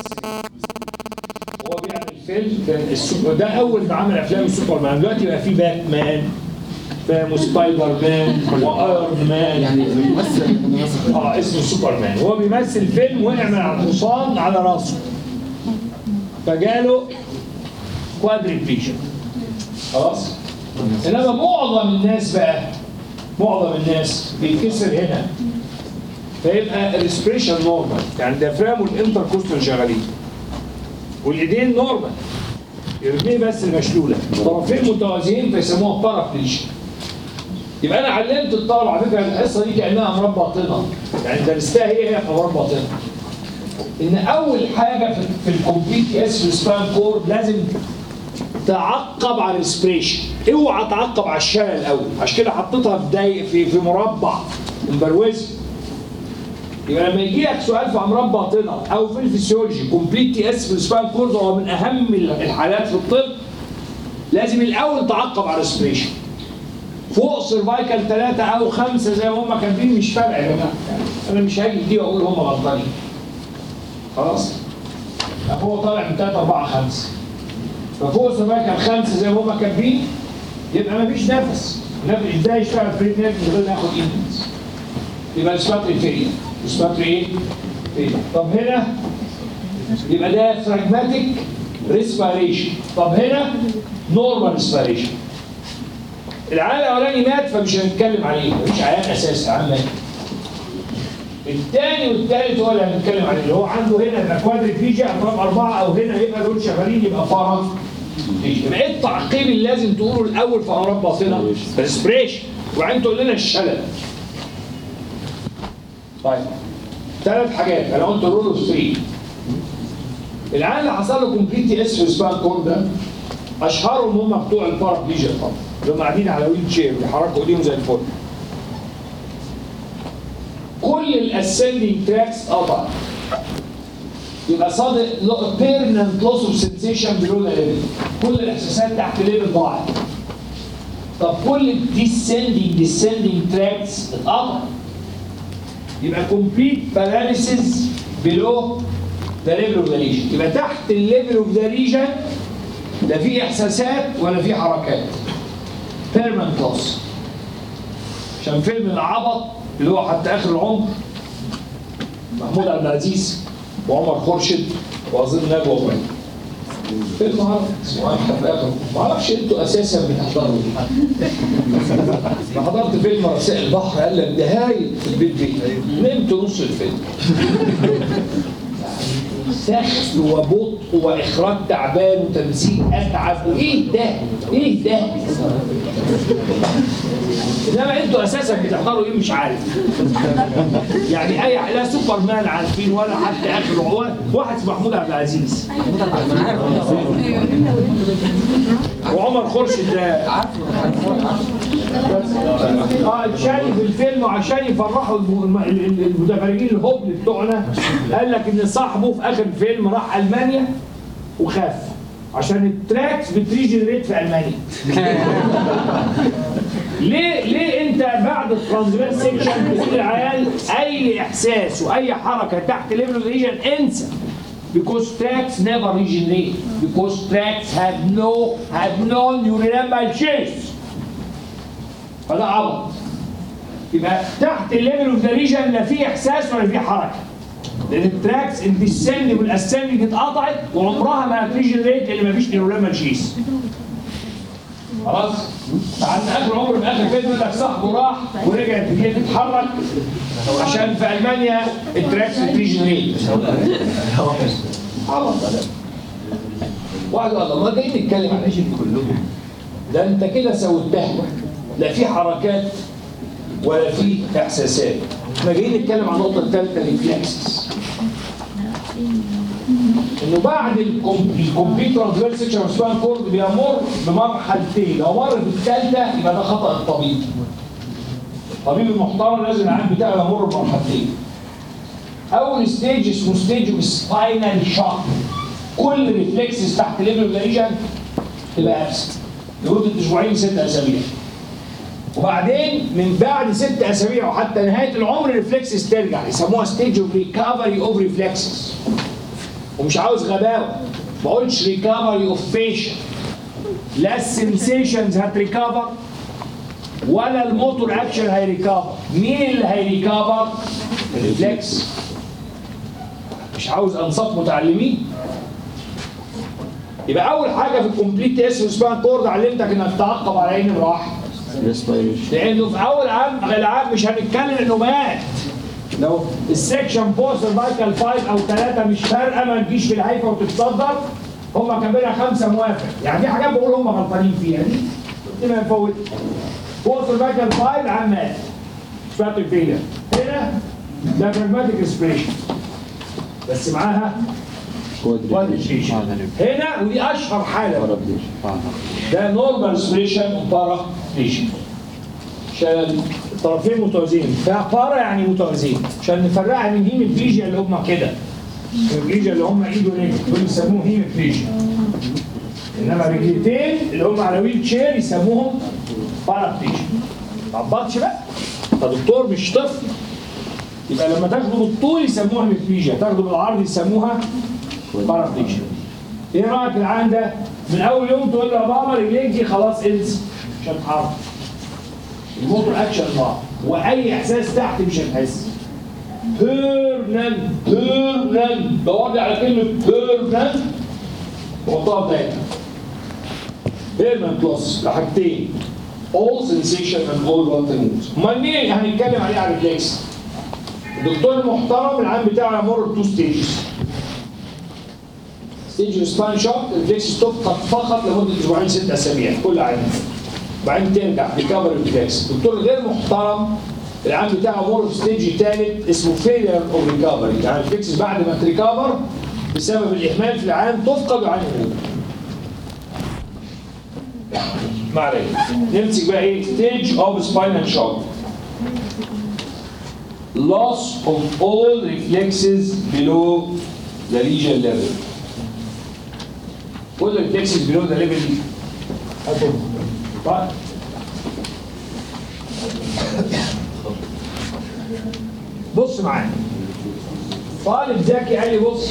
هو بيعمل فيلم كان السوبر ده أول ما عمل أفلام السوبرمان دلوقتي بقى في باتمان فاهم وسبايدر مان وايرون مان يعني الممثل الممثل اه اسمه سوبرمان هو بيمثل فيلم وقع من على الحصان على راسه فجاله كوادريبليجن خلاص انما معظم الناس بقى معظم الناس بيتكسر هنا فيبقى الريسبريشن نورمال يعني الديافرام والانتركوستال شغالين والايدين نورمال الرجلين بس المشلوله طرفين متوازيين فيسموها بارابليجيا يبقى انا علمت الطلبه على فكره الحصه دي كانها امراض باطنه يعني درستها هي هي في امراض باطنه ان اول حاجه في, في الكومبليت اس في السبان كور لازم تعقب على الريسبريشن اوعى تعقب على الشلل الاول عشان كده حطيتها في داي في في مربع مبروزه يبقى لما يجي لك سؤال في امراض باطنه او في الفسيولوجي كومبليت تي اس في السبان كورد هو من اهم الحالات في الطب لازم الاول تعقب على الريسبريشن فوق سيرفايكال ثلاثة أو خمسة زي ما هم كاتبين مش فارقة يا جماعة يعني أنا مش هاجي دي وأقول هم غلطانين خلاص هو طالع من ثلاثة أربعة خمسة ففوق سيرفايكال خمسة زي ما هم كاتبين يبقى مفيش نفس نفس ازاي يشتغل فري نفس من غير ما ياخد ايدنس يبقى السباتري فين السباتري ايه؟ فين طب هنا يبقى ده فراجماتيك ريسبيريشن طب هنا نورمال ريسبيريشن العيان الاولاني مات فمش هنتكلم عليه مفيش عيان اساسي عيان مات الثاني والثالث هو اللي هنتكلم عليه اللي هو عنده هنا يبقى كوادريبليجيا اطراف اربعه او هنا يبقى دول شغالين يبقى بارا يبقى ايه التعقيب اللي لازم تقوله الاول في امراض باطنه؟ ريسبريشن وبعدين تقول لنا الشلل طيب ثلاث حاجات انا قلت رول اوف 3 العيان اللي حصل له كومبليت تي اس في سبان كور ده اشهرهم هم بتوع البارابليجيا طبعا اللي هم قاعدين على ويل تشير بيحركوا ايديهم زي الفل كل الاسندنج تراكس قطع يبقى صادق بيرمننت لوس اوف سنسيشن بلو ذا ليفل كل الاحساسات تحت ليفل ضاعت طب كل الديسندنج ديسندنج تراكس اتقطع يبقى كومبليت باراليسيس بلو ذا ليفل اوف ذا ليجن يبقى تحت الليفل اوف ذا ليجن لا في احساسات ولا في حركات بيرمننت لوس عشان فيلم العبط اللي هو حتى اخر العمر محمود عبد العزيز وعمر خورشيد واظن نجوى ابراهيم فيلم عربي اسمه احمد في اخر ما اعرفش انتوا اساسا بتحضروا انا حضرت فيلم رسائل البحر قال لك ده هايل في البيت بيه نمت نص الفيلم سخف وبطء واخراج تعبان وتمثيل اتعب وايه ده؟ ايه ده؟ انما انتوا اساسا بتحضروا ايه مش عارف يعني اي لا سوبر مان عارفين ولا حتى اخر هو واحد اسمه محمود عبد العزيز وعمر خورشيد ده اه اتشال في الفيلم وعشان يفرحوا الم- ال- ال- المتفرجين الهبل بتوعنا قال لك ان صاحبه في اخر الفيلم راح المانيا وخاف عشان التراكس بتريجنريت في المانيا ليه ليه انت بعد الترانزفير سيكشن بتقول للعيال اي احساس واي حركه تحت ليفل ريجن انسى because tracks never regenerate because tracks have no have no neuronal change فده عبط يبقى تحت الليفل اوف ذا ريجن لا في احساس ولا في حركه لان التراكس الديسندنج والاسندنج اتقطعت وعمرها ما هتريجنريت لان مفيش نيورونال شيس خلاص بعد اخر عمر في اخر فيلم يقول لك صاحبه راح ورجع تبتدي تتحرك عشان في المانيا التراكس بتريجنريت عبط ده واحد قال الله ما جايين نتكلم عن ايش كلهم ده انت كده سودتها لا في حركات ولا في احساسات احنا جايين نتكلم عن النقطه الثالثه الريفلكسز انه بعد الكمبيوتر ترانسفير سيكشن اوف سبان كورد بيمر بمرحلتين لو مر في الثالثه يبقى ده خطا الطبيب الطبيب المحترم لازم العام بتاعه يمر بمرحلتين اول ستيج اسمه ستيج اوف سباينال شوك كل ريفلكسز تحت ليفل ريجن تبقى ابسنت لمده اسبوعين ست اسابيع وبعدين من بعد ست اسابيع وحتى نهايه العمر الريفلكسز ترجع يسموها ستيج اوف ريكفري اوف ريفلكسز ومش عاوز غباوه ما قلتش ريكفري اوف فيشن لا السنسيشنز هتريكفر ولا الموتور اكشن هيريكفر مين اللي هيريكفر الريفلكس مش عاوز انصاف متعلمين يبقى اول حاجه في الكومبليت اس سبان كورد علمتك انك تعقب على عين راح لانه في اول عام العام مش هنتكلم انه مات لو السكشن فور سيرفايكال 5 او 3 مش فارقه ما تجيش في الهيفا وتتصدر هم كاتبينها خمسه موافق يعني دي حاجات بقول هم غلطانين فيها دي دي ما يفوت فور سيرفايكال 5 العام مات سباتيك فيلر هنا ده براجماتيك ريسبريشن بس معاها كوادريشن هنا ودي اشهر حاله ده نورمال ريسبريشن وبارا ريشن عشان الطرفين متوازيين فبارا يعني متوازيين عشان نفرقها من هيموفليجيا اللي هم كده هيموفليجيا اللي هم ايد ورجل دول يسموه هيموفليجيا انما رجلتين اللي هم على ويل تشير يسموهم بارابليجيا ما عبطش بقى ده دكتور مش طفل يبقى لما تاخده بالطول يسموها هيموفليجيا تاخده بالعرض يسموها بارابليجيا ايه رايك العيان ده من اول يوم تقول له يا بابا رجليك دي خلاص انسى مش هتتحرك الموتور اكشن ضاع واي احساس تحت مش هتحس بيرنن بيرنن دور لي على كلمه بيرنن وحطها في دايره بيرنن بلس لحاجتين all sensation and all what moves امال مين هنتكلم عليه على الريفلكس الدكتور المحترم العام بتاعه يمر بتو ستيجز ستيج سبان شوك الريفلكس ستوب قد فقط لمده اسبوعين ست اسابيع كل عام وبعدين ترجع ريكفر الريفلكس الدكتور غير محترم العام بتاعه مر في ستيج ثالث اسمه فيلير اوف ريكفري يعني الريفلكس بعد ما تريكفر بسبب الاهمال في العام تفقد عن الهروب ما علينا نمسك بقى ايه ستيج اوف سباينال شوك loss of all reflexes below the lesion level كل reflexes below the level دي هاتوا. طيب بص معايا طالب ذكي قال لي بص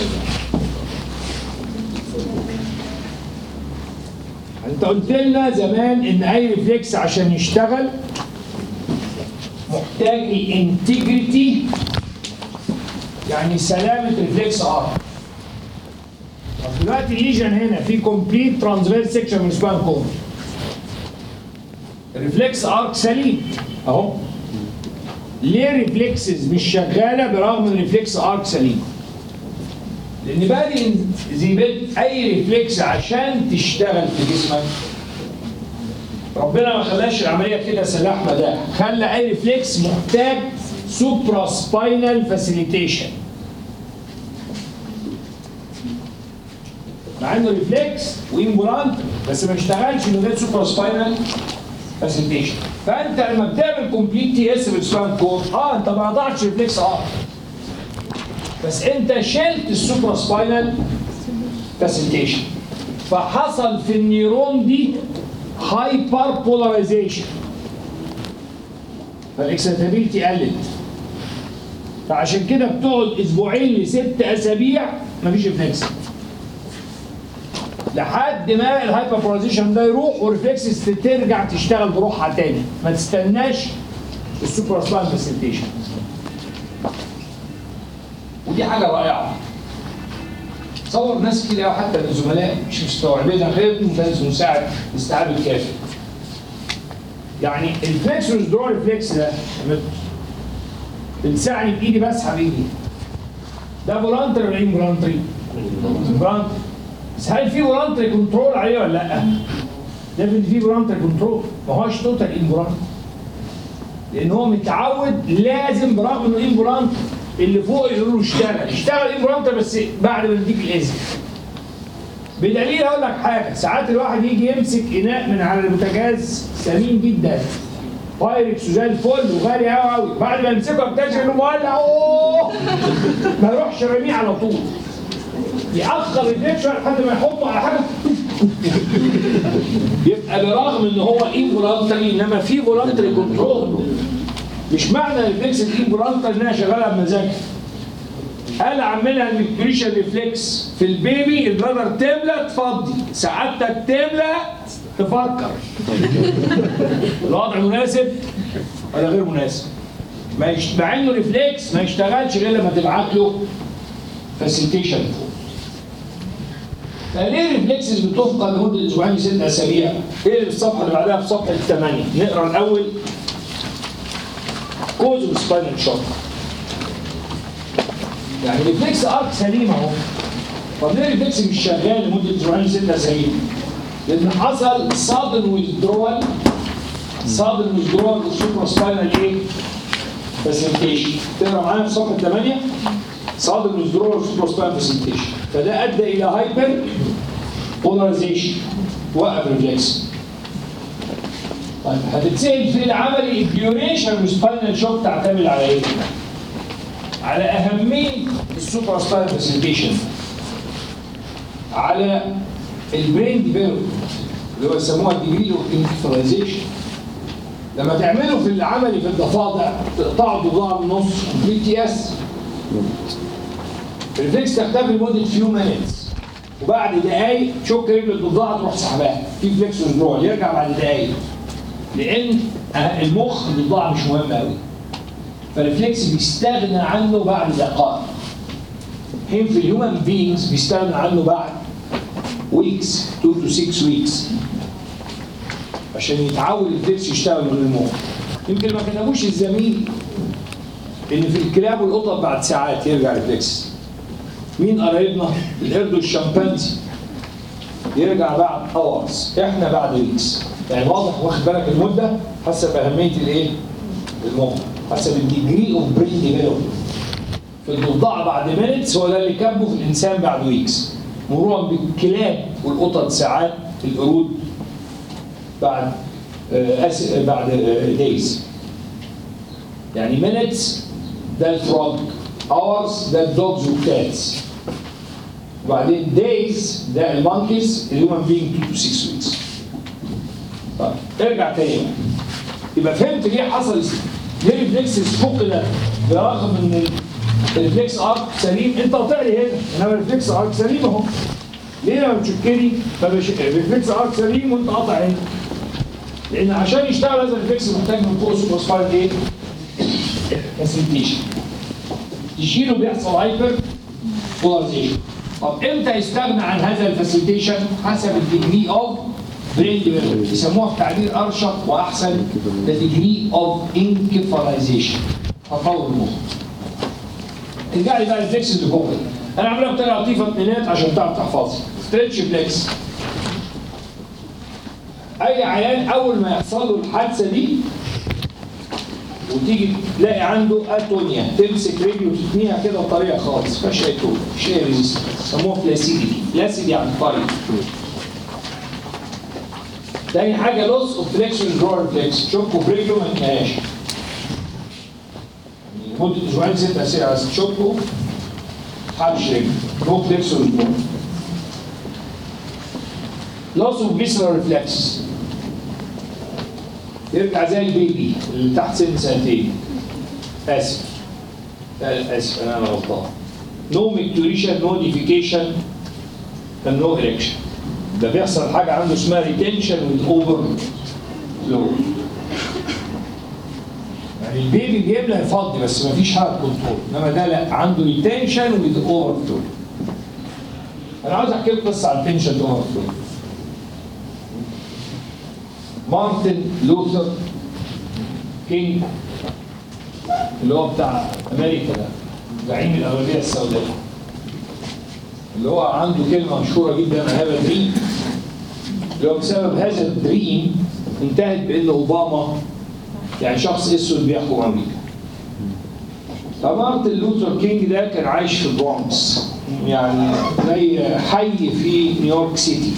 انت قلت لنا زمان ان اي ريفلكس عشان يشتغل محتاج الانتجريتي يعني سلامه ريفلكس ار طب دلوقتي الليجن هنا في كومبليت ترانسفيرس سيكشن من سبان كورد الريفلكس ارك سليم اهو ليه ريفلكسز مش شغاله برغم ان الريفلكس ارك سليم لان بادئ زي بيت اي ريفلكس عشان تشتغل في جسمك ربنا ما خلاش العمليه كده سلاح مداح خلى اي ريفلكس محتاج سوبرا سباينال فاسيليتيشن مع انه ريفلكس وامبولانت بس ما اشتغلش من غير سوبرا سباينال فاسيليتيشن فانت لما بتعمل كومبليت تي اس بالسبان كور اه انت ما قطعتش ريفلكس اه بس انت شلت السوبرا سباينال فاسيليتيشن فحصل في النيرون دي هايبر بولاريزيشن فالاكسنتابيلتي قلت فعشان كده بتقعد اسبوعين لست اسابيع مفيش ريفلكس لحد ما الهايبر بولاريزيشن ده يروح والريفلكسز ترجع تشتغل بروحها تاني ما تستناش السوبر سبان فاسيليتيشن ودي حاجه رائعه تصور ناس كده حتى من الزملاء مش مستوعبينها غير ممتاز مساعد الاستيعاب الكافي يعني الفليكس والدرو ريفلكس ده لما تلسعني بايدي بسحب ايدي ده فولانتري ولا انفولانتري؟ فولانتري بس هل في فولانتري كنترول عليه ولا لا؟ ده في فولانتري كنترول ما هوش توتال انفولانتري لان هو متعود لازم برغم انه انفولانتري اللي فوق يقولوا له اشتغل اشتغل انفولانتري بس بعد ما نديك الاذن بدليل اقول لك حاجه ساعات الواحد يجي يمسك اناء من على البوتاجاز ثمين جدا بايركس وزي الفل وغالي قوي قوي بعد ما يمسكه اكتشف انه مولع اوه ما يروحش رميه على طول يأخر الديك شويه لحد ما يحطه على حاجه يبقى برغم ان هو انفولانتري انما في فولانتري كنترول مش معنى الريفلكس دي انفولانتري انها شغاله بمزاجها قال اعملها الميكتوريشن ريفلكس في البيبي البلادر تملى تفضي سعادتك تملى تفكر الوضع مناسب ولا غير مناسب ما يش... مع انه ريفلكس ما يشتغلش غير لما تبعت له فاسيلتيشن فليه الريفلكسز بتفقد لمده اسبوعين لست اسابيع؟ ايه اللي في الصفحه اللي بعدها في صفحه 8 نقرا الاول كوز اوف سباينال شوك يعني الريفلكس ارك سليم اهو طب ليه الريفلكس مش شغال لمده اسبوعين لست اسابيع؟ لان حصل صادن ويزدرول صادن ويزدرول السوبر سباينال ايه؟ فاسيلتيشن تقرا معايا في صفحه 8 صادن ويزدرول السوبر سباينال فاسيلتيشن فده ادى الى هايبر بولاريزيشن وقف الريفلكس طيب هتتسال في العملي الديوريشن والسباينال شوك تعتمد على ايه؟ على اهميه السوبر سباينال فاسيلتيشن على البرين ديفلوبمنت اللي هو يسموها ديجري اوف انكفاليزيشن لما تعمله في العملي في الضفادع تقطعوا ضلوع النص في تي اس الريفلكس تختفي لمده فيو مينتس وبعد دقايق تشك رجل الضفدعه تروح سحبها في فليكس وزرول يرجع بعد دقايق لان المخ الضفدعه مش مهم قوي فالريفلكس بيستغنى عنه بعد دقائق حين في الهيومن بينجز بيستغنى عنه بعد ويكس 2 to 6 ويكس عشان يتعود الريفلكس يشتغل من المخ يمكن ما كتبوش الزميل ان في الكلاب والقطط بعد ساعات يرجع الريفلكس مين قرايبنا؟ القرد والشمبانزي يرجع بعد اورز احنا بعد ويكس يعني واضح واخد بالك المده حسب اهميه الايه؟ المخ حسب الديجري اوف برين ديفلوبمنت في الضفدعه بعد مينتس هو ده اللي كاتبه في الانسان بعد ويكس مرورا بالكلاب والقطط ساعات القرود بعد آه أس... بعد دايز يعني مينتس ده الفروج اورز ده الدوجز والكاتس وبعدين دايز ده المونكيز الهيومن بينج 2 to 6 ويكس طيب ارجع تاني يبقى فهمت ليه حصل ليه الريفلكس فقد برغم ان الريفلكس ارك سليم انت قاطع لي هنا انما الريفلكس ارك سليم اهو ليه لما بتشكلي فبش... الريفلكس ارك سليم وانت قاطع هنا لان عشان يشتغل هذا الريفلكس محتاج من فوق سوبر سبايرال ايه؟ فاسيلتيشن تشيله بيحصل هايبر بولاريزيشن طب امتى يستغنى عن هذا الفاسيلتيشن حسب الديجري اوف برين ديفلوبمنت يسموها بتعبير ارشق واحسن ذا ديجري اوف انكفاليزيشن تطور المخ ارجع لي بقى الفليكس اللي فوق انا عاملها بطريقه لطيفه اتنينات عشان تعرف تحفظها ستريتش فليكس اي عيان اول ما يحصل له الحادثه دي وتيجي تلاقي عنده اتونيا تمسك رجله وتتنيها كده بطريقه خالص مفيهاش اي طول مفيش اي ريزيستنس يسموها فلاسيديتي فلاسيد يعني طري تاني حاجه لوس اوف فليكسون جرور فليكس تشوكه برجله ما يتنهاش لمده اسبوعين ست اسابيع بس تشوكه تحبش رجله نو فليكسون جرور لوس اوف فيسرال ريفلكس يرجع زي البيبي اللي تحت سن سنتين اسف لا اسف انا انا غلطان نو ميكتوريشن نو ديفيكيشن نو اريكشن ده بيحصل حاجه عنده اسمها ريتنشن وذ اوفر فلو يعني البيبي بيملى يفضي بس ما فيش حاجه كنترول انما ده لا عنده ريتنشن وذ اوفر فلو انا عاوز احكي لكم قصه عن تنشن اوفر فلو مارتن لوثر كينج اللي هو بتاع امريكا ده زعيم الاغلبيه السوداء اللي هو عنده كلمه مشهوره جدا هذا دريم اللي هو بسبب هذا الدريم انتهت بان اوباما يعني شخص اسود بيحكم امريكا فمارتن لوثر كينج ده كان عايش في البرونكس يعني زي حي في نيويورك سيتي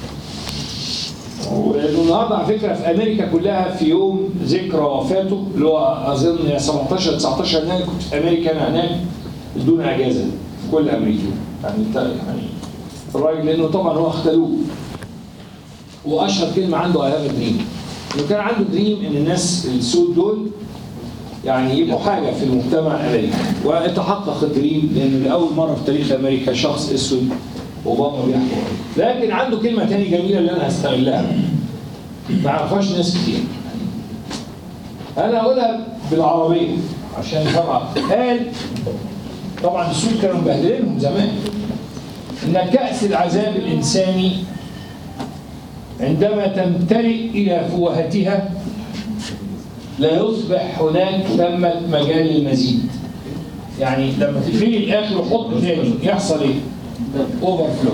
ولانه النهارده على فكره في امريكا كلها في يوم ذكرى وفاته اللي هو اظن 17 19 يناير كنت في امريكا انا هناك بدون اجازه في كل امريكا يعني انت يعني الراجل لانه طبعا هو اختلوه واشهر كلمه عنده اي هاف دريم انه كان عنده دريم ان الناس السود دول يعني يبقوا حاجه في المجتمع الامريكي وتحقق الدريم لان لاول مره في تاريخ امريكا شخص اسود اوباما بيحكم لكن عنده كلمه تانية جميله اللي انا هستغلها ما يعرفهاش ناس كتير انا اقولها بالعربيه عشان طبعا قال طبعا السود كانوا مبهدلينهم زمان ان كاس العذاب الانساني عندما تمتلئ الى فوهتها لا يصبح هناك ثمة مجال للمزيد يعني لما تقفلي الاخر وحط تاني يحصل ايه؟ اوفر فلو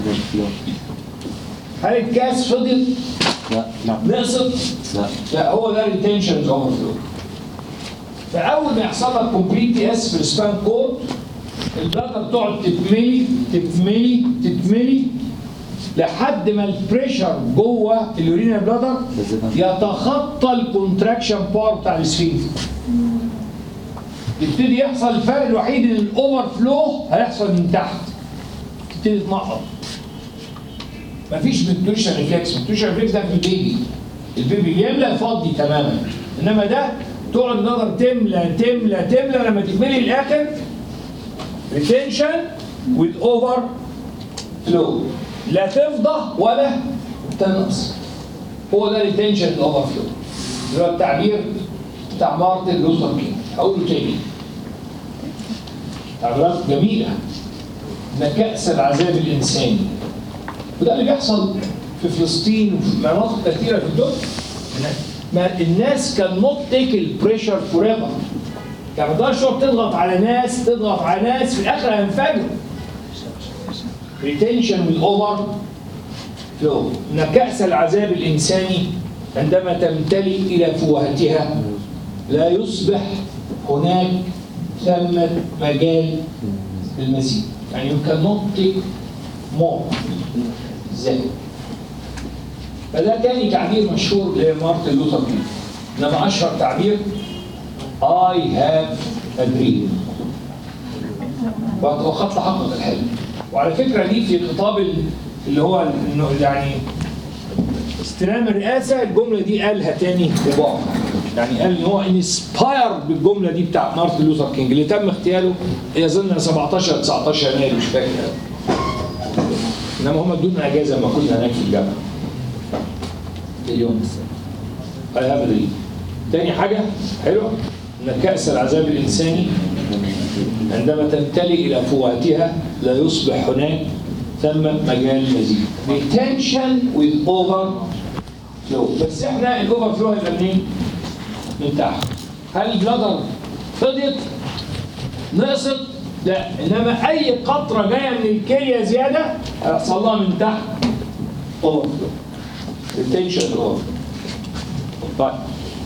هل الكاس فضل لا لا نقصت؟ لا لا هو ده ريتنشن اوفر فلو فاول ما يحصل لك كومبليت اس في السبان كود البلاتر تقعد تتملي تتملي تتملي لحد ما البريشر جوه اليورينا بلادر يتخطى الكونتراكشن باور بتاع السفنكتر يبتدي يحصل الفرق الوحيد ان الاوفر فلو هيحصل من تحت تبتدي تنقط مفيش ميتوريشن ريفلكس ميتوريشن ريفلكس ده في البيبي البيبي بيملى فاضي تماما انما ده تقعد النظر تملى تملى تملى لما تكملي الاخر ريتنشن with اوفر فلو لا تفضى ولا تنقص هو ده ريتنشن اوفر فلو اللي هو التعبير بتاع مارتن لوثر كينج اقوله تاني تعبيرات جميله ان كاس العذاب الانساني وده اللي بيحصل في فلسطين وفي مناطق كثيره في الدنيا ما الناس كان نوت تيك البريشر فور ايفر يعني ما تقدرش تقعد تضغط على ناس تضغط على ناس في الاخر هينفجروا ريتنشن والاوفر فلو ان كاس العذاب الانساني عندما تمتلئ الى فوهتها لا يصبح هناك ثمة مجال للمزيد يعني you cannot take more ازاي فده تاني تعبير مشهور لمارتن لوثر كينج انما اشهر تعبير I have a dream وقد تحقق الحلم وعلى فكره دي في خطاب ال- اللي هو انه يعني استلام الرئاسه الجمله دي قالها تاني لبعض يعني قال ان هو انسباير بالجمله دي بتاعت مارتن لوثر كينج اللي تم اغتياله يظن 17 19 يناير مش فاكر انما هم ادونا اجازه لما كنا هناك في الجامعه اليوم I have a dream. تاني حاجه حلوه ان كاس العذاب الانساني عندما تمتلئ الى فوهتها لا يصبح هناك ثم مجال مزيد retention with over flow بس احنا الاوفر فلو هيبقى منين؟ من تحت هل البلادر فضيت؟ نقصت؟ لا انما اي قطره جايه من الكليه زياده هيحصل لها من تحت اوفر فلو retention اوفر طيب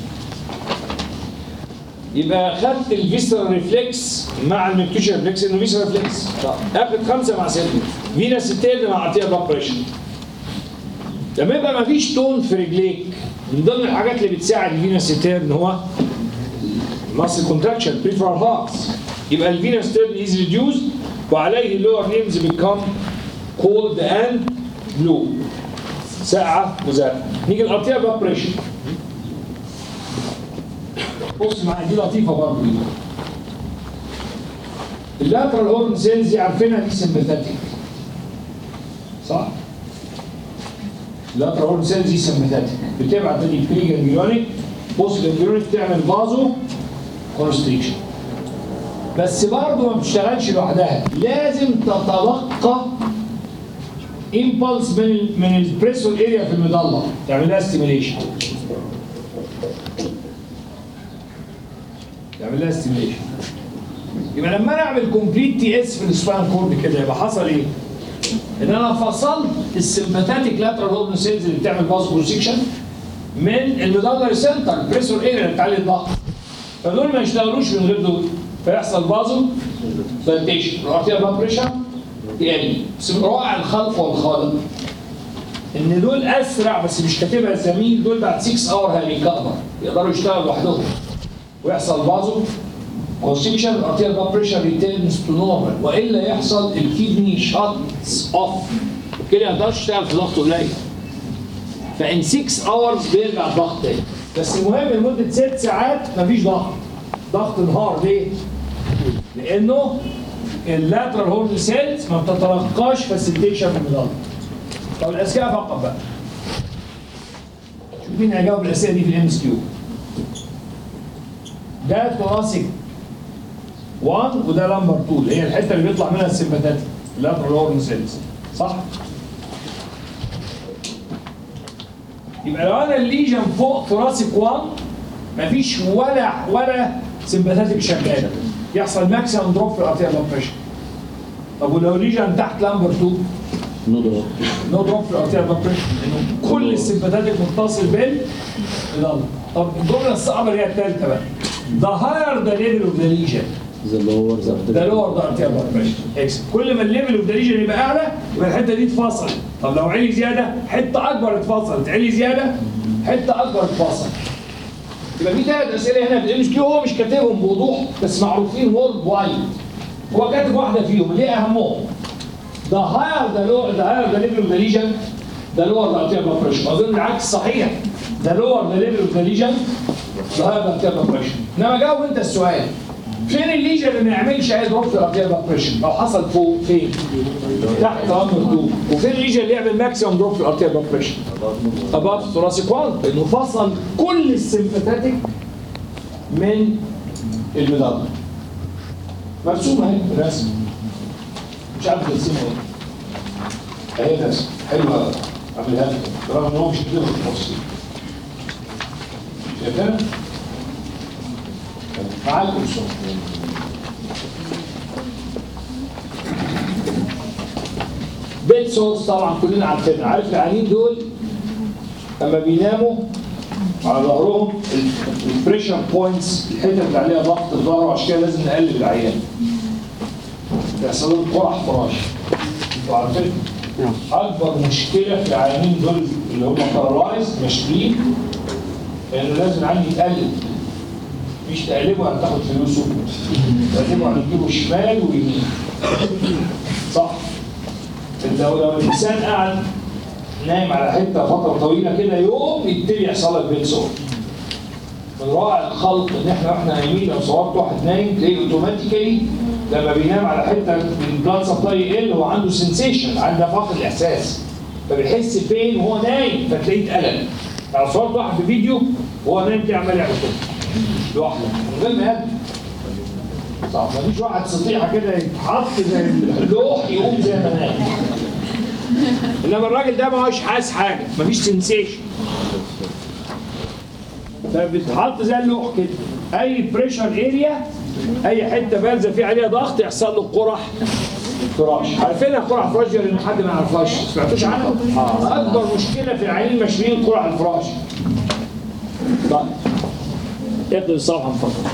يبقى خدت الفيسرال ريفلكس مع الميكتوشن ريفلكس انه فيسرال ريفلكس اخد خمسه مع سته فينا ستيل مع عطيه بلاد بريشر لما يبقى ما فيش تون في رجليك من ضمن الحاجات اللي بتساعد الفينا ستيل ان هو ماسل كونتراكشن بريفرال هارتس يبقى الفينا ستيل از ريديوزد وعليه اللور نيمز بيكم كولد اند بلو ساقعه وزرقاء نيجي الارتيه بلاد بريشر بص معايا دي لطيفه برضه دي اللاترال هورن سيلز دي عارفينها دي سمباثيك صح؟ اللاترال هورن سيلز دي سمباثيك بتبعت دي بري جانجليونيك بص جانجليونيك تعمل فازو كونستريكشن بس برضه ما بتشتغلش لوحدها لازم تتلقى امبلس من ال من البريسول اريا في المضله تعمل لها ستيميليشن يعمل لها ستيميليشن يبقى لما انا اعمل كومبليت تي اس في السبان كورد كده يبقى حصل ايه؟ ان انا فصلت السمباثيك لاترال هورن سيلز اللي بتعمل باز بروسيكشن من الميدالري سنتر بريسور اريا اللي بتعلي الضغط فدول ما يشتغلوش من غير دول فيحصل بازو دايتيشن الارتيال بلاد بريشر يعني بس من روائع الخلق والخالق ان دول اسرع بس مش كاتبها الزميل دول بعد 6 اور هيريكفر يقدروا يشتغلوا لوحدهم ويحصل بازو كونستريكشن الارتيال بلاد بريشر ريتيرنز تو نورمال والا يحصل الكدني شاتس اوف كده ما يقدرش يشتغل في ضغط قليل فان 6 اورز بيرجع الضغط تاني بس المهم لمده 6 ساعات مفيش ضغط ضغط انهار ليه؟ لانه اللاترال هورن سيلز ما بتتلقاش فاسيلتيشن من الضغط طب الاذكياء فقط بقى شوف مين هيجاوب الاسئله دي في الام اس كيو ده ثوراسيك 1 وده لمبر 2 اللي هي الحته اللي بيطلع منها السمباتات اللاترال اورن سيلز صح؟ يبقى لو انا الليجن فوق ثوراسيك 1 مفيش ولا ولا سمباتاتيك شغاله يحصل ماكسيمم دروب في الارتيال بلاد بريشر طب ولو الليجن تحت لمبر 2 نضرب نو دروب في الارتيال بلاد بريشر لانه كل السمباتاتيك متصل بال بالقلب طب الجمله الصعبه اللي هي الثالثه بقى The higher the level of the lesion ذا لور ده لور ده ارتيال بلاد بريشر اكس كل ما الليفل اوف ذا ليجن يبقى اعلى يبقى الحته دي اتفصلت طب لو علي زياده حته اكبر اتفصلت علي زياده حته اكبر اتفصلت يبقى في ثلاث اسئله هنا في الام اس كيو هو مش كاتبهم بوضوح بس معروفين وورد وايد هو كاتب واحده فيهم اللي هي اهمهم ده هاير ده لو ده هاير ده ليفل اوف ذا ليجن ده لور ده ارتيال بلاد بريشر اظن العكس صحيح ده لور ده ليفل اوف ذا ليجن ده هاير ده ارتيال بلاد بريشر انما جاوب انت السؤال فين الليجن اللي ما يعملش اي دروب في الارتيال بلاد بريشر لو حصل فوق فين؟ تحت امر الدوب وفين الليجن اللي يعمل ماكسيمم دروب في الارتيال بلاد بريشر؟ اباف ثوراسيك 1 لانه فصل كل السمباتيك من المدار مرسومه اهي رسم مش عارف ترسمها ايه اهي رسم حلوه عاملها لك رغم ان هو مش كده في التفصيل شايفها؟ معاكم الصوت بيت سورس طبعا كلنا عارفينها عارف العيانين دول لما بيناموا على ظهرهم البريشر بوينتس الحته اللي عليها ضغط الظهر وعشان كده لازم نقلب العيان بيحصل لهم قرح فراش انتوا عارفين اكبر مشكله في العيانين دول اللي هم بارالايز مشلولين انه لازم العيان يتقلب مش تقلبه هتاخد فلوسه تقلبه هتجيبه شمال ويمين صح لو لو الانسان قاعد نايم على حته فتره طويله كده يوم يبتدي يحصل لك بيت سور من رائع الخلق ان احنا واحنا نايمين لو صورت واحد نايم تلاقيه اوتوماتيكالي لما بينام على حته البلاد سبلاي يقل هو عنده سنسيشن عنده فقد الاحساس فبيحس فين وهو نايم فتلاقيه اتقلب لو صورت واحد في فيديو وهو نايم تلاقيه عمال يعمل كده لوحده من غير ما يقلب صح مفيش واحد سطيحه كده يتحط زي اللوح يقوم زي ما نام انما الراجل ده ما هوش حاسس حاجه مفيش سنسيشن فبتحط زي اللوح كده اي بريشر اريا اي حته بارزه في عليها ضغط يحصل له قرح فراش عارفينها قرح فراش دي لان حد ما يعرفهاش سمعتوش عنها؟ اكبر مشكله في العيانين المشويين قرح الفراش طيب اقلب الصفحه من فضلك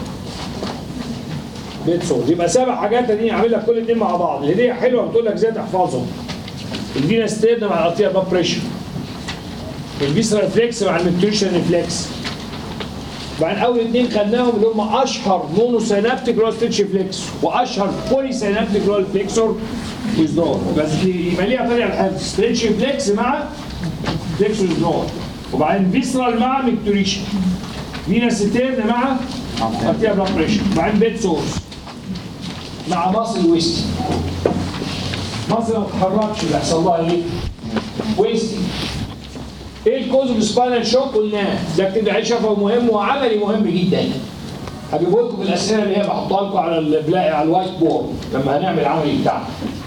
بيت صوت يبقى سبع حاجات تانيين اعمل لك كل اتنين مع بعض اللي هي حلوه بتقول لك ازاي تحفظهم الفينا ستيرنا مع الارتيا باب بريشر الفيسرا ريفلكس مع الميتريشن ريفلكس وبعدين اول اتنين خدناهم اللي هم اشهر مونو سينابتيك اللي هو ستيتش فليكس واشهر بولي سينابتيك اللي هو الفليكسور ويزدور بس يبقى ليها طريقه الحفظ ستيتش فليكس مع فليكس ويزدور وبعدين فيسرال مع ميكتوريشن فينا ستيرن مع ارتيا بلاد بريشر وبعدين بيت سورس مع ماسل ويست ماسل ما تتحركش اللي هيحصل لها ايه؟ ويستنج ايه الكوز اوف سباينال شوك قلناه ده اكتب عليه شفوي مهم وعملي مهم جدا هجيبه لكم الاسئله اللي هي بحطها لكم على البلاقي على الوايت بورد لما هنعمل العملي بتاعنا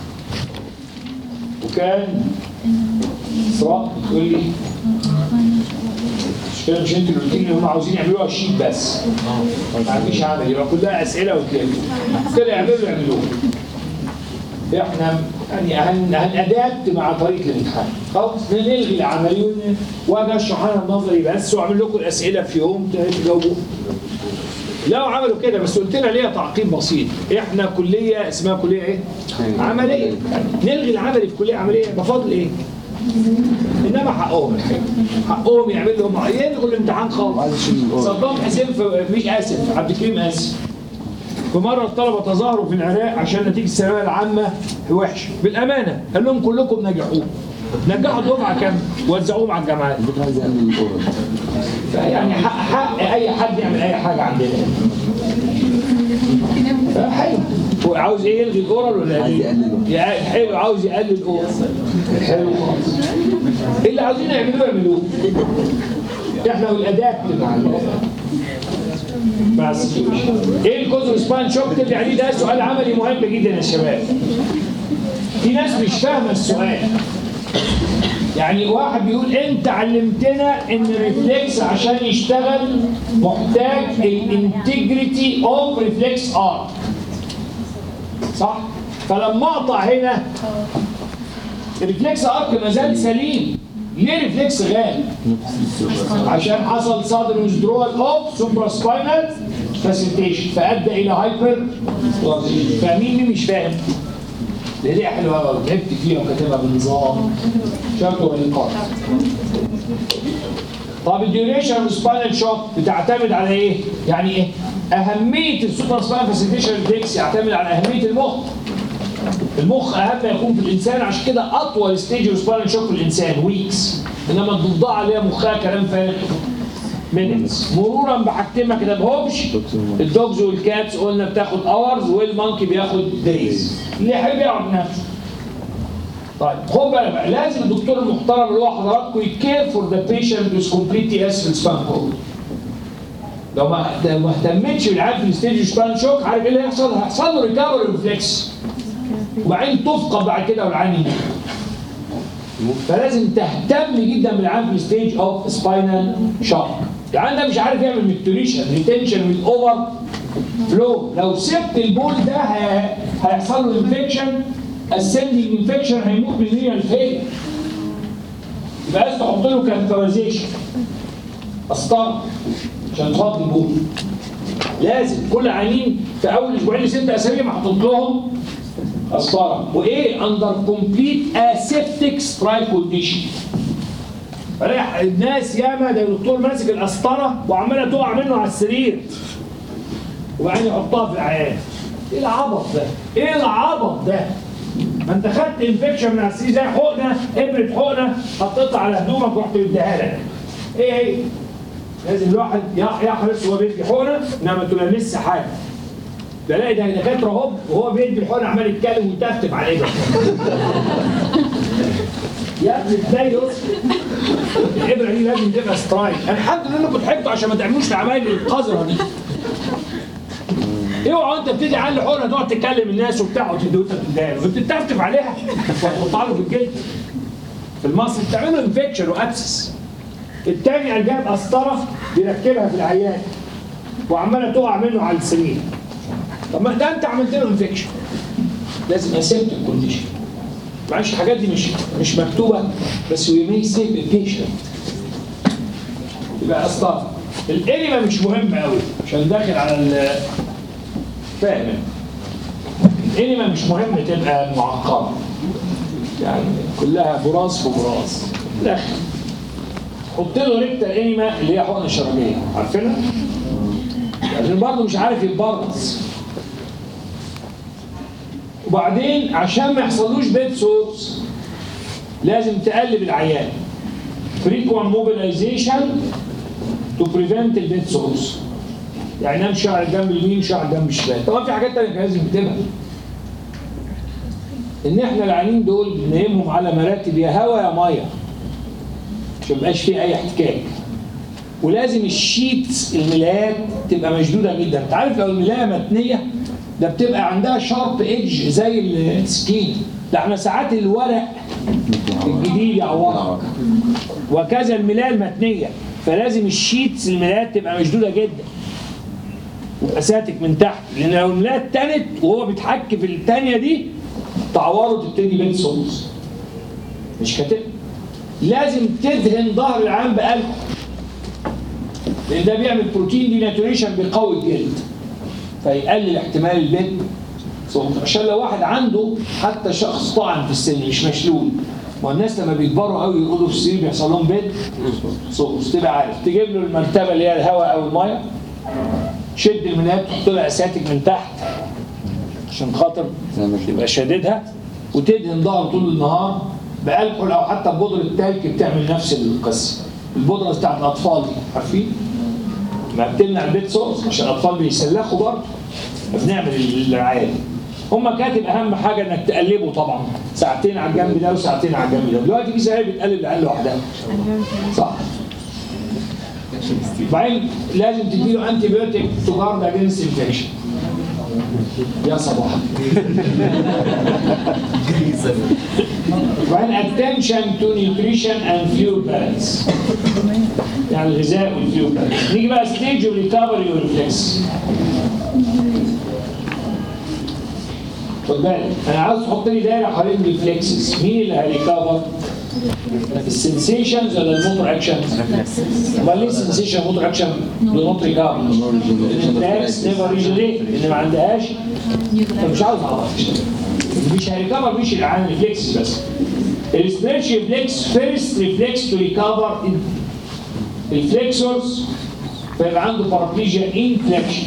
وكان اسراء بتقول لي مش كده مش انت اللي قلت لي ان هم عاوزين يعملوها شيت بس ما فيش عمل يبقى كلها اسئله وتلاقوا كده يعملوا يعملوها احنا يعني هن هنأدابت مع طريقه الامتحان خلاص نلغي العملي ون- واجي اشرح انا النظري بس واعمل لكم الاسئله في يوم تجاوبوا لو عملوا كده بس قلت لها ليها تعقيب بسيط احنا كليه اسمها كليه ايه؟ عمليه نلغي العملي في كليه عمليه بفضل ايه؟ انما حقهم الحقيقه حقهم يعمل لهم يلغوا الامتحان خالص صدام حسين في مش اسف عبد الكريم اسف في مرة الطلبة تظاهروا في العراق عشان نتيجة الثانوية العامة وحشة بالأمانة قال لهم كلكم نجحوا نجحوا دفعة كام وزعوهم على الجامعات يعني حق, حق أي حد يعمل أي حاجة عندنا حلو هو عاوز ايه يلغي الاورال ولا عايز ايه؟ يقلله. يا- حلو عاوز يقلل الاورال حلو خالص اللي عاوزين يعملوه يعملوه احنا والاداه مع ال- مع السيتويشن ايه الكوز سباين شوك تبني عليه ده سؤال عملي مهم جدا يا شباب في ناس مش فاهمه السؤال يعني واحد بيقول انت علمتنا ان الريفلكس عشان يشتغل محتاج الانتجريتي اوف ريفلكس ار صح فلما اقطع هنا الريفلكس ارك ما زال سليم ليه ريفلكس غاب عشان حصل صدر ويزدرول اوف سوبرا سباينال فاسيتيشن فادى الى هايبر فاهمين مين مش فاهم ده دي حلوه قوي تعبت فيها وكاتبها بنظام شرط ونقاط طب الديوريشن اوف سباينال شوك بتعتمد على ايه؟ يعني ايه؟ اهميه السوبر سباينال فاسيتيشن ريفلكس يعتمد على اهميه المخ المخ اهم ما يكون في الانسان عشان كده اطول ستيج اوف سباينال شوك في الانسان ويكس انما الضفدعه اللي هي مخها كلام فارغ مينتس مرورا بحاجتين ما كتبهمش الدوجز والكاتس قلنا بتاخد اورز والمونكي بياخد دايز اللي يحب يقعد نفسه طيب خد بالك بقى لازم الدكتور المحترم اللي هو حضراتكم يكير فور ذا بيشنت ويز كومبليتلي اس في السبان كود لو ما لو ما اهتمتش بالعيال في الستيج سبان شوك عارف ايه اللي هيحصل؟ هيحصل له ريكفري ريفلكس وبعدين تفقد بعد كده والعين يموت فلازم تهتم جدا بالعيان في الستيج اوف سباينال شوك العيان ده مش عارف يعمل ميكتوريشن ريتنشن من اوفر فلو لو سبت البول ده ه- هيحصل له انفكشن اسندنج انفكشن هيموت من ريال فيل يبقى لازم تحط له كاركترايزيشن اسطر عشان تفضي البول لازم كل عيانين في اول اسبوعين لست اسابيع محطوط لهم قسطره وايه اندر كومبليت اسيبتيك سترايك كونديشن فلاقي الناس ياما ده الدكتور ماسك القسطره وعماله تقع منه على السرير وبعدين يحطها في العيان ايه العبط ده؟ ايه العبط ده؟ ما انت خدت انفكشن من على السرير زي حقنه ابره حقنه حطيتها على هدومك ورحت مديها لك ايه هي؟ لازم الواحد يح- يحرص وهو بيدي حقنه انها ما تلامسش حاجه بلاقي ده دكاتره اهو وهو بيدي الحقنه عمال يتكلم ويتفتف على ايده يا ابني ازاي يوصل الابره دي لازم تبقى سترايك انا الحمد لله كنت حبته عشان ما تعملوش العمايل القذره دي اوعى انت بتدي عيال حقنه تقعد تكلم الناس وبتاع وتدي وانت بتديها له بتتفتف عليها وتحطها له في الجلد في المصل بتعمله انفكشن وابسس التاني قال جايب قسطره بيركبها في العيان وعماله تقع منه على السرير طب ما ده انت عملت له انفكشن لازم اسيبت الكونديشن معلش الحاجات دي مش مش مكتوبه بس وي مي سيف البيشنت يبقى قسطره الانيما مش مهم قوي عشان داخل على ال فاهم الانيما مش مهم تبقى معقده يعني كلها براس في براس لا حط له ريكتا الانيما اللي هي حقنه شرجيه عارفينها؟ عشان برضه مش عارف يتبرص وبعدين عشان ما يحصلوش بيت سورس لازم تقلب العيان frequent mobilization to prevent البيت سورس يعني نام شعر الجنب اليمين شعر الجنب الشمال طبعا في حاجات تانية كان لازم نكتبها ان احنا العيانين دول ننيمهم على مراتب يا هوا يا ميه عشان ميبقاش فيه اي احتكاك ولازم الشيتس الملايات تبقى مشدوده جدا انت عارف لو الملايه متنيه ده بتبقى عندها شارب ايدج زي السكين ده احنا ساعات الورق الجديد يعورك وكذا الملايه المتنيه فلازم الشيتس الملايات تبقى مشدوده جدا واساتك من تحت لان لو الملايه اتنت وهو بيتحك في الثانيه دي تعوره تبتدي بين سولز مش كاتب لازم تدهن ظهر العام بألكول لان ده بيعمل بروتين ديناتوريشن بيقوي الجلد فيقلل احتمال البيت صوت عشان لو واحد عنده حتى شخص طعن في السن مش مشلول والناس لما بيكبروا قوي يقعدوا في السرير بيحصل لهم بيت صوت تبقى عارف تجيب له المرتبه اللي هي الهواء او الميه شد المناب تحط لها اساتك من تحت عشان خاطر تبقى شاددها وتدهن ظهره طول النهار بالكحول او حتى ببودره تلج بتعمل نفس القصه البودره بتاعت الاطفال دي عارفين؟ ما بتمنع البيت سورس عشان الاطفال بيسلخوا برضه بنعمل الرعايه دي هم كاتب اهم حاجه انك تقلبه طبعا ساعتين على الجنب ده وساعتين على الجنب ده دلوقتي في سراير بتقلب العيال لوحدها صح وبعدين لازم تديله انتي بيوتيك تو جارد اجينست انفكشن يا صباح وبعدين attention to nutrition and fuel balance يعني الغذاء والفيول بالانس نيجي بقى ستيج ريكفري وريفلكس خد بالك انا عاوز تحط لي دايره حوالين الريفلكسز مين اللي هيريكفر؟ السنسيشنز ولا الموتور اكشن؟ امال ليه السنسيشن موتور اكشن دو نوت ريكفر؟ التاكس نيفر ريجنريت لان ما عندهاش فمش عاوز اعرف مش هيريكفر مش العين ريفلكس بس السبريتش ريفلكس فيرست ريفلكس تو ريكفر الفليكسورز فيبقى عنده بارابليجيا انفليكشن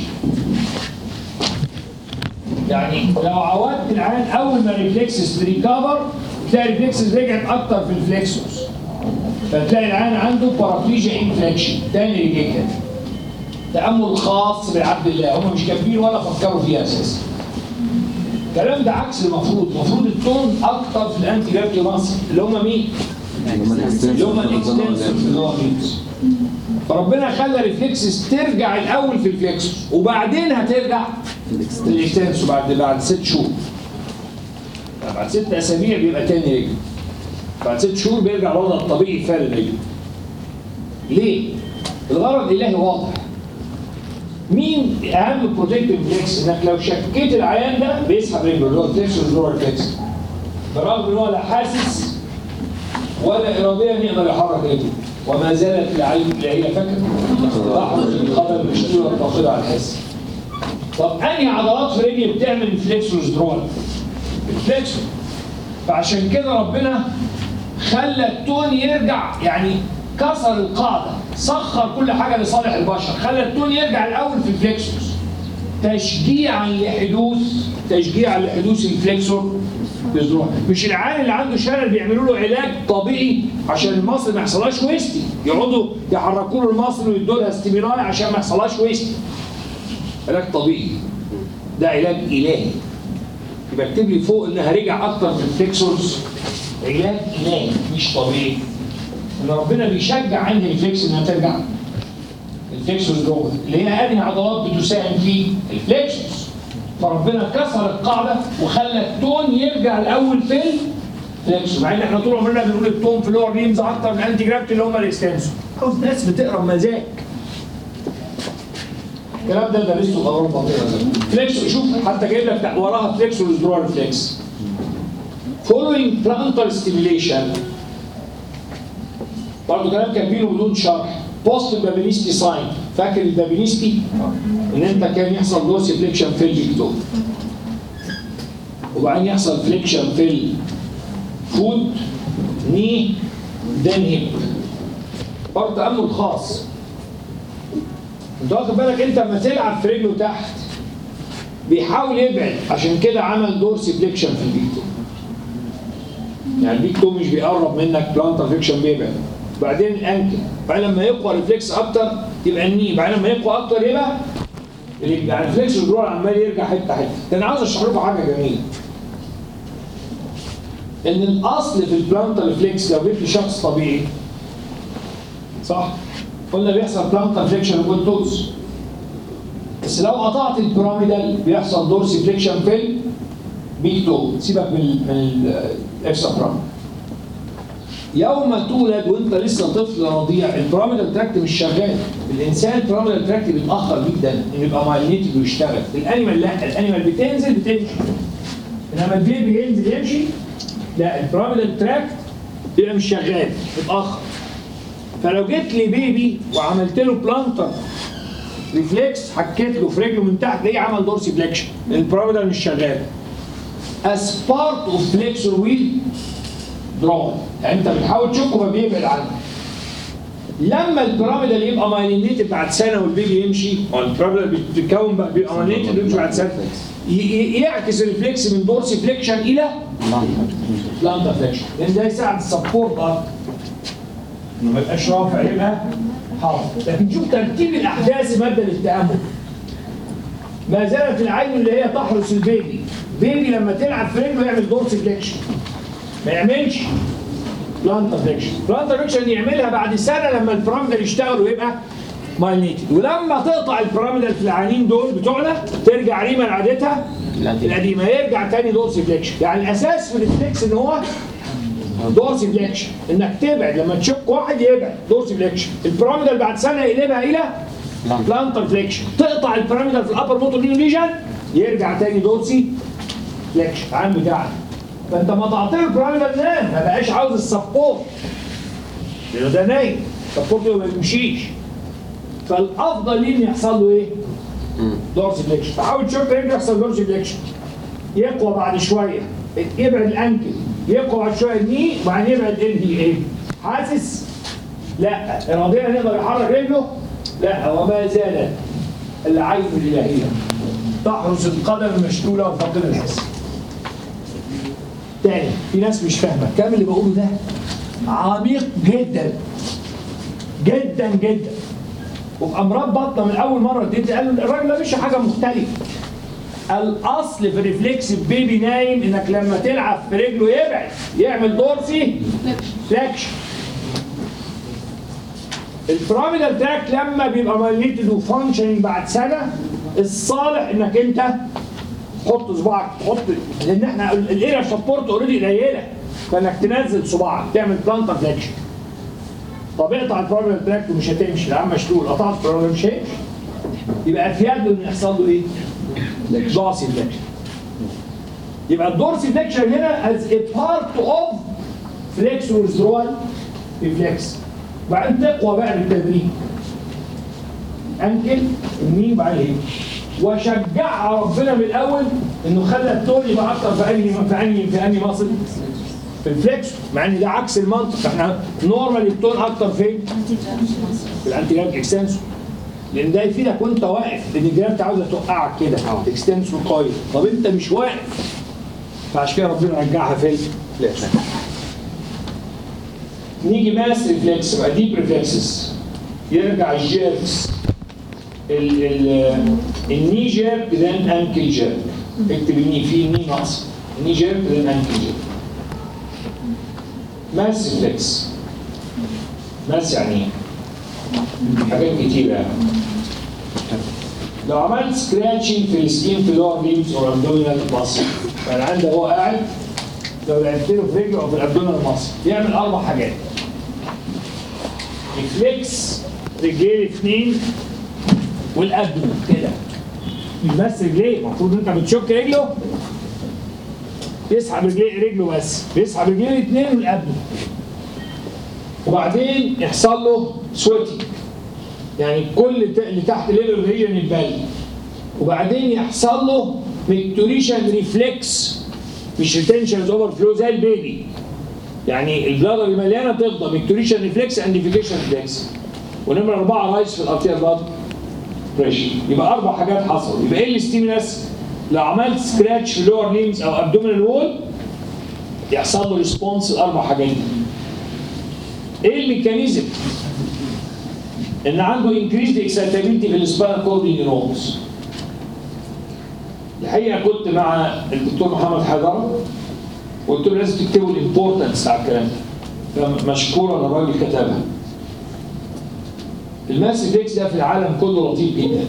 يعني لو عودت العين اول ما الريفلكسز ريكفر تلاقي الريفلكسز رجعت اكتر في الفليكسورز فتلاقي العين عنده بارابليجيا انفليكشن تاني رجع كده تامل خاص بعبد الله هم مش كاتبين ولا فكروا فيها اساسا الكلام ده عكس المفروض المفروض التون اكتر في الانتي جرافيتي مصر اللي هم مين؟ اللي هم الاكستنسور اللي هو ميوز فربنا خلى الريفلكسز ترجع الاول في الفليكسوس وبعدين هترجع في الاكستنسور بعد بعد ست شهور بعد ست اسابيع بيبقى تاني رجل بعد ست شهور بيرجع الوضع الطبيعي فعلا رجل ليه؟ الغرض الالهي واضح مين اهم بروتكتيف فليكس انك لو شكيت العيان ده بيسحب رجله اللي هو الفليكس واللي هو الفليكس برغم ان هو لا حاسس ولا اراديا يقدر يحرك رجله وما زالت العين العيله فاكر تحرك القدم المشدوده الطاقده على الحس طب انهي عضلات في رجلي بتعمل فليكس وزدرول الفليكس فعشان كده ربنا خلى التون يرجع يعني كسر القاعده سخر كل حاجه لصالح البشر خلى التون يرجع الاول في الفليكسوس تشجيعا لحدوث تشجيعا لحدوث الفليكسور بالذروع مش العيان اللي عنده شلل بيعملوا له علاج طبيعي عشان المصل ما يحصلهاش ويستي يقعدوا يحركوا له المصل ويدوا لها ستيميلاي عشان ما يحصلهاش ويستي علاج طبيعي ده علاج الهي يبقى اكتب لي فوق انها رجع اكتر من الفليكسورز علاج الهي مش طبيعي ان ربنا بيشجع انهي الفليكس انها ترجع الفليكسورز جوه اللي هي انهي عضلات بتساهم في الفليكسورز فربنا كسر القاعده وخلى التون يرجع الاول في الفليكسور مع ان احنا طول عمرنا بنقول التون في اللور ريمز اكتر من انتي جرافيتي اللي هم الاكستنسور عاوز ناس بتقرا بمزاج الكلام ده درسته في اوروبا فليكسور شوف حتى جايب لك وراها فليكسور وزدرول ريفلكس following plantar stimulation برضه كلام كاتبينه بدون شرح بوست البابينيستي ساين فاكر البابينيستي ان انت كان يحصل دوسي فليكشن في الفيكتور وبعدين يحصل فليكشن في الفود ني دين هيب برضه تامل خاص انت واخد بالك انت لما تلعب في رجله تحت بيحاول يبعد عشان كده عمل دورسي فليكشن في الفيكتور يعني البيك تو مش بيقرب منك بلانتر فليكشن بيبعد بعدين الانكل بعدين لما يقوى الريفلكس اكتر يبقى الني بعدين لما يقوى اكتر يبقى الرجل. يعني الريفلكس والجرور عمال يرجع حته حته ده انا عاوز اشرح لكم حاجه جميله ان الاصل في البلانتر ريفلكس لو جبت شخص طبيعي صح قلنا بيحصل بلانتر فليكشن وكونتوز بس لو قطعت البيراميدال بيحصل دورسي فليكشن في البيك تو سيبك من ال- من الاكسترا براميدال يوم تولد وانت لسه طفل رضيع البيراميدال تراكت مش شغال الانسان البيراميدال تراكت بيتاخر جدا انه يبقى مايلينيتد ويشتغل الانيمال لا الانيمال بتنزل بتمشي انما البيبي ينزل يمشي لا البيراميدال تراكت بيبقى مش شغال متاخر فلو جيت لي بيبي وعملت له بلانتر ريفلكس حكيت له في رجله من تحت ليه عمل دورسي فليكشن البيراميدال مش شغال as part of flexor wheel دراون يعني انت بتحاول تشكه ما بيبعد عنك لما البيراميدال يبقى مايلينيتد بعد سنه والبيبي يمشي هو البيراميدال بيتكون بقى بيبقى مايلينيتد ويمشي بعد سنه ي- ي- يعكس الريفلكس من دورسي فليكشن الى بلانتا فليكشن لان ده يساعد السبورت اكتر انه ما يبقاش رافع يبقى حاطط لكن شوف ترتيب الاحداث ماده للتامل ما زالت العين اللي هي تحرس البيبي بيبي لما تلعب في رجله يعمل دورسي فليكشن ما يعملش بلانتا فليكشن بلانتا فليكشن يعملها بعد سنه لما البيراميدال يشتغل ويبقى مايلينيتد ولما تقطع البيراميدال في العيانين دول بتوعنا ترجع ريما لعادتها القديمه يرجع تاني دورسي فليكشن يعني الاساس في الريفلكس ان هو دورسي فليكشن انك تبعد لما تشك واحد يبعد دورسي فليكشن البيراميدال بعد سنه يقلبها الى بلانتر فليكشن تقطع البيراميدال في الابر موتور نيو ليجن يرجع تاني دورسي فليكشن عام بتاعك فانت ما تعطيه البيراميدال نام ما بقاش عاوز السبورت لانه ده نايم السبورت ما بيمشيش فالافضل ليه ان يحصل له ايه؟ دورسي فليكشن فحاول تشوف رجله يحصل دورسي فليكشن يقوى بعد شويه يبعد الانكل يقوى بعد شويه الني وبعدين يبعد ال هي ايه؟ حاسس؟ لا اراديا يقدر يحرك رجله؟ لا وما زال العين الالهيه تحرس القدم المشلوله وفاقد الحس. تاني في ناس مش فاهمه الكلام اللي بقوله ده عميق جدا جدا جدا وبامراض بطنه من اول مره اديت قالوا الراجل ده مش حاجه مختلفه الاصل في الريفلكس بيبي نايم انك لما تلعب في رجله يبعد يعمل دورسي فليكشن البيراميدال تراك لما بيبقى ماليتد وفانكشننج بعد سنه الصالح انك انت تحط صباعك تحط لان احنا الاريا سبورت اوريدي قليله فانك تنزل صباعك تعمل بلانتر فليكشن طب اقطع البيراميدال تراك ومش هتمشي العم مشلول قطعت البيراميدال مش هيمشي يبقى في يده ان يحصل له ايه؟ دورسي فليكشن يبقى الدورسي فليكشن هنا از a part of flex withdrawal reflex وبعدين تقوى بقى بالتدريج انكل النين وبعدين هيك وشجعها ربنا من الاول انه خلى التون يبقى اكتر في انهي في انهي في انهي مصل في الفليكس مع ان ده عكس المنطق احنا نورمال التون اكتر فين؟ في الانتي جرافيك اكستنسور لان ده يفيدك وانت واقف لان الجرافيك عاوزه توقعك كده اكستنسور قوي طب انت مش واقف فعشان كده ربنا رجعها في الفليكس نيجي ماس ريفلكس بقى ديب ريفلكسز يرجع الجيركس ال ال الني جيرك ذن انكل جيرك اكتب الني في الني ناقص الني جيرك ذن انكل جيرك ماس ريفلكس ماس يعني ايه؟ حاجات كتيرة يعني لو عملت سكراتشنج في السكين في لور ليمز او ابدومينال ماسل يعني عنده هو قاعد لو لعبت له في رجله او في الابدومينال ماسل يعمل اربع حاجات ريفلكس رجليه الاثنين والابدومين كده مش بس رجليه المفروض انت بتشك رجله يسحب رجليه رجله بس بيسحب رجليه الاثنين والابدومين وبعدين يحصل له سويتنج يعني كل ت- اللي تحت ليفل ريجن يتبل وبعدين يحصل له ميكتوريشن ريفلكس مش ريتنشن اوفر فلو زي البيبي يعني البلادر المليانه تفضى ميكتوريشن ريفلكس انديفيكيشن ريفلكس ونمره اربعه رايز في الارتير بلاد بريشر يبقى اربع حاجات حصلوا يبقى ايه الستيمولس لو عملت سكراتش في لور ليمز او ابدومينال وول يحصل له ريسبونس الاربع حاجات دي ايه الميكانيزم ان عنده increased excitability في السباينال كورد نيورونز الحقيقه كنت مع الدكتور محمد حجر وقلت له لازم تكتبوا الامبورتنس بتاع الكلام ده فمشكورا الراجل كتبها الماس فيكس ده في العالم كله لطيف جدا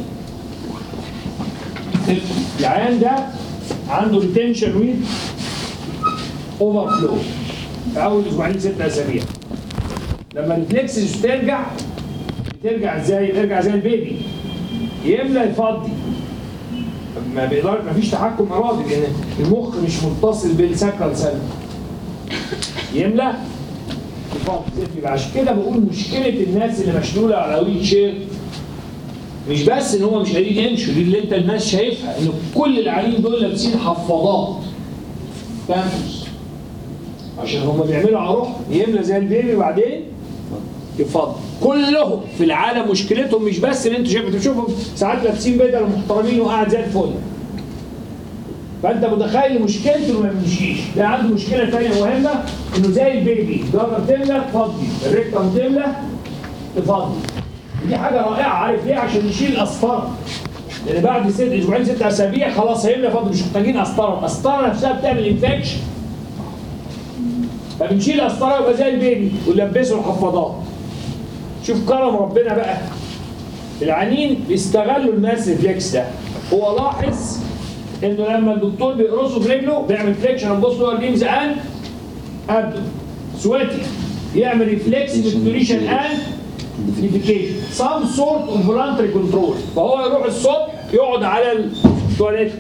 العيان ده عنده ريتنشن ويت اوفر فلو في اول اسبوعين ست اسابيع لما الريفلكسز ترجع بترجع ازاي؟ بترجع زي البيبي يملى يفضي ما بيقدر ما فيش تحكم ارادي لان المخ مش متصل بالسكرال سيل يملى يفضي يبقى عشان كده بقول مشكله الناس اللي مشلوله على ويل شير مش بس ان هم مش قادرين يمشوا دي اللي انت الناس شايفها ان كل العيانين دول لابسين حفاضات بامبرز عشان هم بيعملوا على روحهم يملى زي البيبي وبعدين يفضل كلهم في العالم مشكلتهم مش بس ان انتوا شايفين تشوفهم ساعات لابسين بدل محترمين وقاعد زي الفل فانت متخيل مشكلته انه ما بيمشيش ده عنده مشكله ثانيه مهمه انه زي البيبي ضرب تملى تفضي الريكتم تملى تفضي دي حاجه رائعه عارف ليه عشان نشيل القسطره لان بعد ست اسبوعين ست اسابيع خلاص هيملى فاضي مش محتاجين قسطره القسطره نفسها بتعمل انفكشن فبنشيل قسطره يبقى زي البيبي ونلبسه الحفاضات شوف كرم ربنا بقى العيانين بيستغلوا الماس ريفلكس ده هو لاحظ انه لما الدكتور بيقرصه في رجله بيعمل فليكشن بص له البيمز ان ابدو سويتي يعمل ريفلكس ديستوريشن ان ديفيكيشن سام سورت اوف فولانتري كنترول فهو يروح الصبح يقعد على التواليت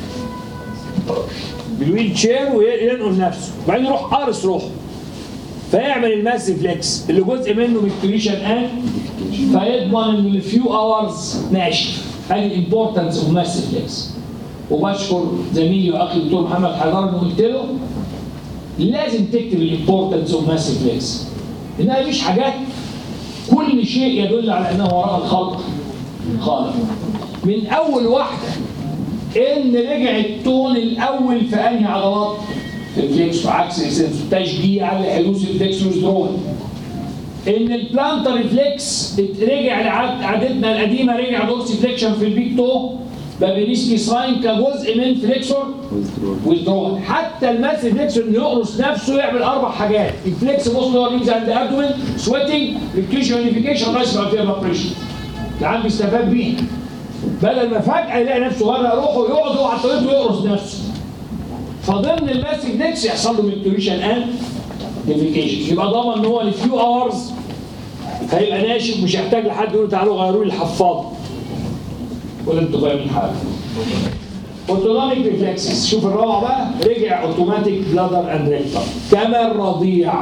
بالويل تشير وينقل نفسه وبعدين يروح قارص روحه فيعمل الماس ريفلكس اللي جزء منه ميكتوريشن ان فيضمن ان الفيو اورز ماشي ادي الامبورتنس اوف ماس ريفلكس وبشكر زميلي واخي الدكتور محمد حجار انه قلت له لازم تكتب الامبورتنس اوف ماس ريفلكس انها مش حاجات كل شيء يدل على انه وراء الخلق خالق من اول واحده ان رجع التون الاول في انهي عضلات في الفليكس وعكس السنس تشجيع لحدوث الفليكس ويزدرون ان البلانتر ريفلكس رجع لعادتنا القديمه رجع دورسي فليكشن في البيك تو بابينيسكي ساين كجزء من فليكسور ويزدرون حتى الماس ريفلكسور انه يقرص نفسه يعمل اربع حاجات الفليكس بوست لور ليمز اند ابدومن سويتنج ريكتيشن يونيفيكيشن رايس بكتيريا بريشن العيال بيستفاد بيها بدل ما فجاه يلاقي نفسه غرق روحه يقعد هو على الطريق ويقرص نفسه فضمن الماس ريفلكس يحصل له ميكتوريشن اند ديفيكيشن يبقى ضمن ان هو لفيو اورز هيبقى ناشف مش هيحتاج لحد يقول له تعالوا غيروا لي الحفاضه ولا انتوا فاهمين حاجه اوتونوميك ريفلكسز شوف الرابع بقى رجع اوتوماتيك بلادر اند ريكتر كما الرضيع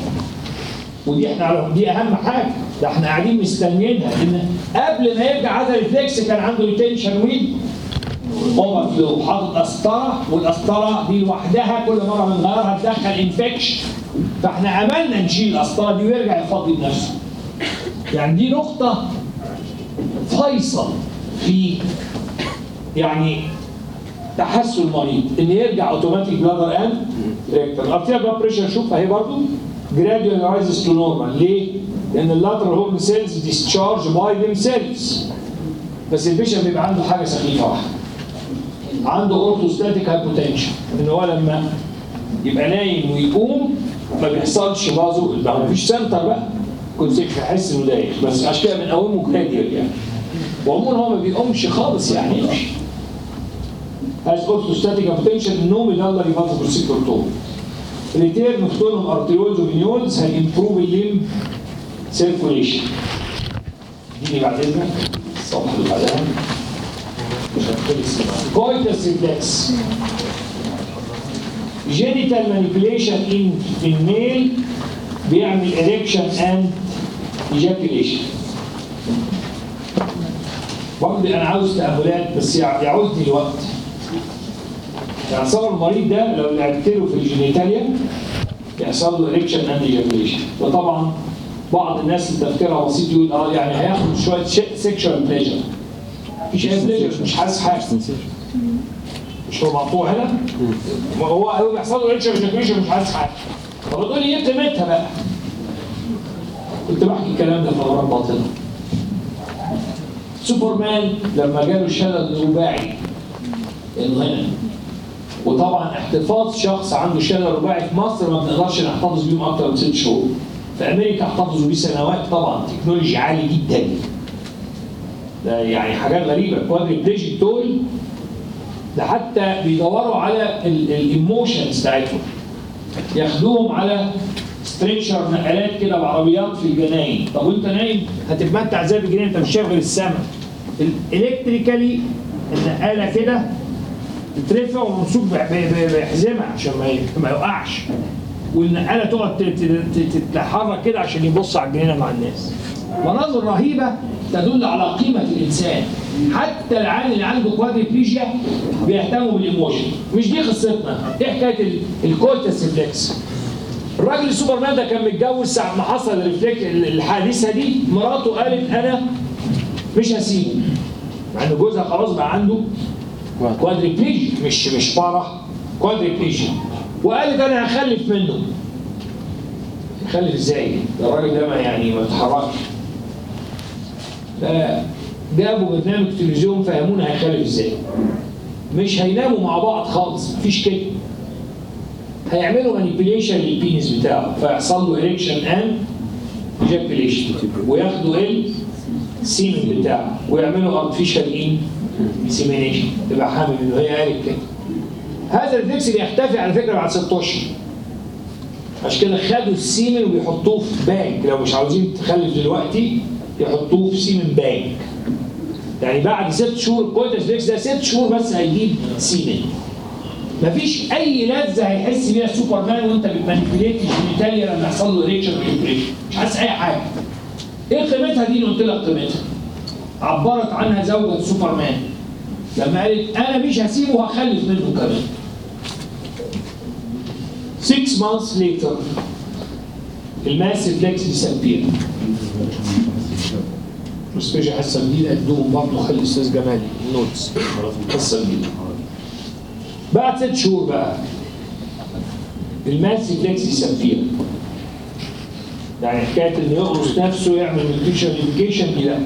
ودي احنا على دي اهم حاجه ده احنا قاعدين مستنيينها ان قبل ما يرجع هذا الريفلكس كان عنده ريتنشن ويل اوفر فلو حاطط قسطره والقسطره دي لوحدها كل مره بنغيرها تدخل انفكشن فاحنا عملنا نشيل القسطره دي ويرجع يفضي بنفسه يعني دي نقطه فيصل في يعني تحسن المريض ان يرجع اوتوماتيك بلادر اند ريكتر الارتيال بلاد بريشر شوف اهي برضه gradually rises to normal ليه؟ لان اللاترال هورن سيلز ديسشارج باي ذيم سيلز بس البيشنت بيبقى عنده حاجه سخيفه واحده عنده اورثوستاتيك هايبوتنشن ان هو لما يبقى نايم ويقوم ما بيحصلش بازو ما فيش سنتر بقى كنت يحس انه دايخ بس عشان كده بنقومه جراديال يعني وعموما هو ما بيقومش خالص يعني يمشي has orthostatic hypotension no medullary vasopressor tone return of tone of arterioles وفينيولز هيمبروف الليم سيركوليشن دي بعد اذنك الصفحه اللي بعدها مش هتخلص كويتس ريفلكس genital manipulation in in male بيعمل erection and ejaculation برضه انا عاوز تاملات بس يع- يعوزني الوقت يعني صار المريض ده لو لعبت له في الجينيتاليا يحصل له اريكشن اند ايجاكوليشن وطبعا بعض الناس اللي تفكيرها بسيط يقول اه يعني هياخد شويه سيكشوال بليجر مفيش اي بليجر مش حاسس حاجه مش هو مقطوع هنا هو هو بيحصل له اريكشن ايجاكوليشن مش حاسس حاجه طب تقول لي ايه قيمتها بقى كنت بحكي الكلام ده في امراض باطنه سوبرمان لما جاله شلل رباعي انغنى وطبعا احتفاظ شخص عنده شلل رباعي في مصر ما بنقدرش نحتفظ بيهم اكتر من ست شهور في امريكا احتفظوا بيه سنوات طبعا تكنولوجي عالي جدا ده يعني حاجات غريبه كوادريبليجيك دول ده حتى بيدوروا على الايموشنز بتاعتهم ياخدوهم على ستريتشر نقلات كده بعربيات في الجناين طب وانت نايم هتتمتع ازاي بالجناين انت مش شايف غير السما الكتريكالي النقاله كده تترفع وممسوك بح- ب- ب- بحزمه عشان ما ي- ما يقعش والنقاله تقعد ت- ت- ت- تتحرك كده عشان يبص على الجنينه مع الناس مناظر رهيبه تدل على قيمه الانسان حتى العيال اللي عنده كوادريبليجيا بيهتموا بالايموشن مش دي قصتنا ايه حكايه ال- الكورتس ريفلكس الراجل السوبرمان ده كان متجوز ساعه ما حصل الريفلكس الحادثه دي مراته قالت انا مش هسيبه مع ان جوزها خلاص بقى عنده كوادريبليجيا مش مش بارا كوادريبليجيا وقالت انا هخلف منه يخلف ازاي؟ ده الراجل ده ما يعني ما اتحركش فجابوا برنامج تلفزيون فهمونا هيخلف ازاي مش هيناموا مع بعض خالص مفيش كده هيعملوا مانيبيوليشن للبينس بتاعه فيحصل له اريكشن اند ايجاكوليشن وياخدوا ال السيمن بتاعه ويعملوا ارتفيشال ايه؟ انسيمينيشن تبقى حامل انه هي قالت كده هذا الريفلكس بيختفي على فكره بعد 6 اشهر عشان كده خدوا السيمن وبيحطوه في بانك لو مش عاوزين تخلف دلوقتي يحطوه في سيمن بانك يعني بعد ست شهور الكويتس ريفلكس ده ست شهور بس هيجيب سيمن مفيش اي لذه هيحس بيها سوبرمان وانت بتمانيبيوليت الجينيتاليا لما يحصل له ريكشن وانفليشن مش حاسس اي حاجه ايه قيمتها دي اللي قلت لك قيمتها عبرت عنها زوجة سوبرمان لما قالت انا مش هسيبه وهخلف منه كمان 6 months later الماس ريفلكس disappear سبيشال حصه جديده ادوهم برضه خلي الاستاذ جمال النوتس حصه جديده بعد ست شهور بقى الماس ريفلكس disappear يعني حكايه انه يقرص نفسه يعمل نيوتريشن ايديوكيشن دي لا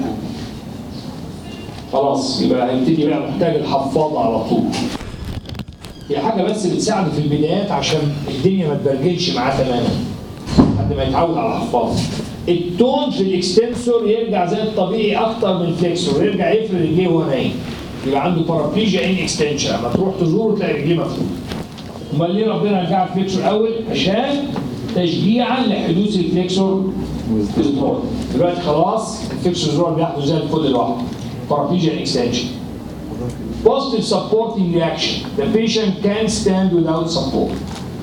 خلاص يبقى هيبتدي بقى محتاج الحفاضه على طول هي حاجه بس بتساعده في البدايات عشان الدنيا ما تبرجلش معاه تماما لحد ما يتعود على الحفاظه التون في الاكستنسور يرجع زي الطبيعي اكتر من الفليكسور يرجع يفرد رجليه وهو نايم يبقى عنده بارابليجيا ان اكستنشن لما تروح تزوره تلاقي رجليه مفتوحه امال ليه ربنا رجع الفليكسور الاول عشان تشجيعا لحدوث الفليكسور withdrawal. دلوقتي خلاص الفليكسور withdrawal بيحدث زي الفل لوحده بارابليجيا ان اكستنشن Positive supporting reaction. The patient can stand without support.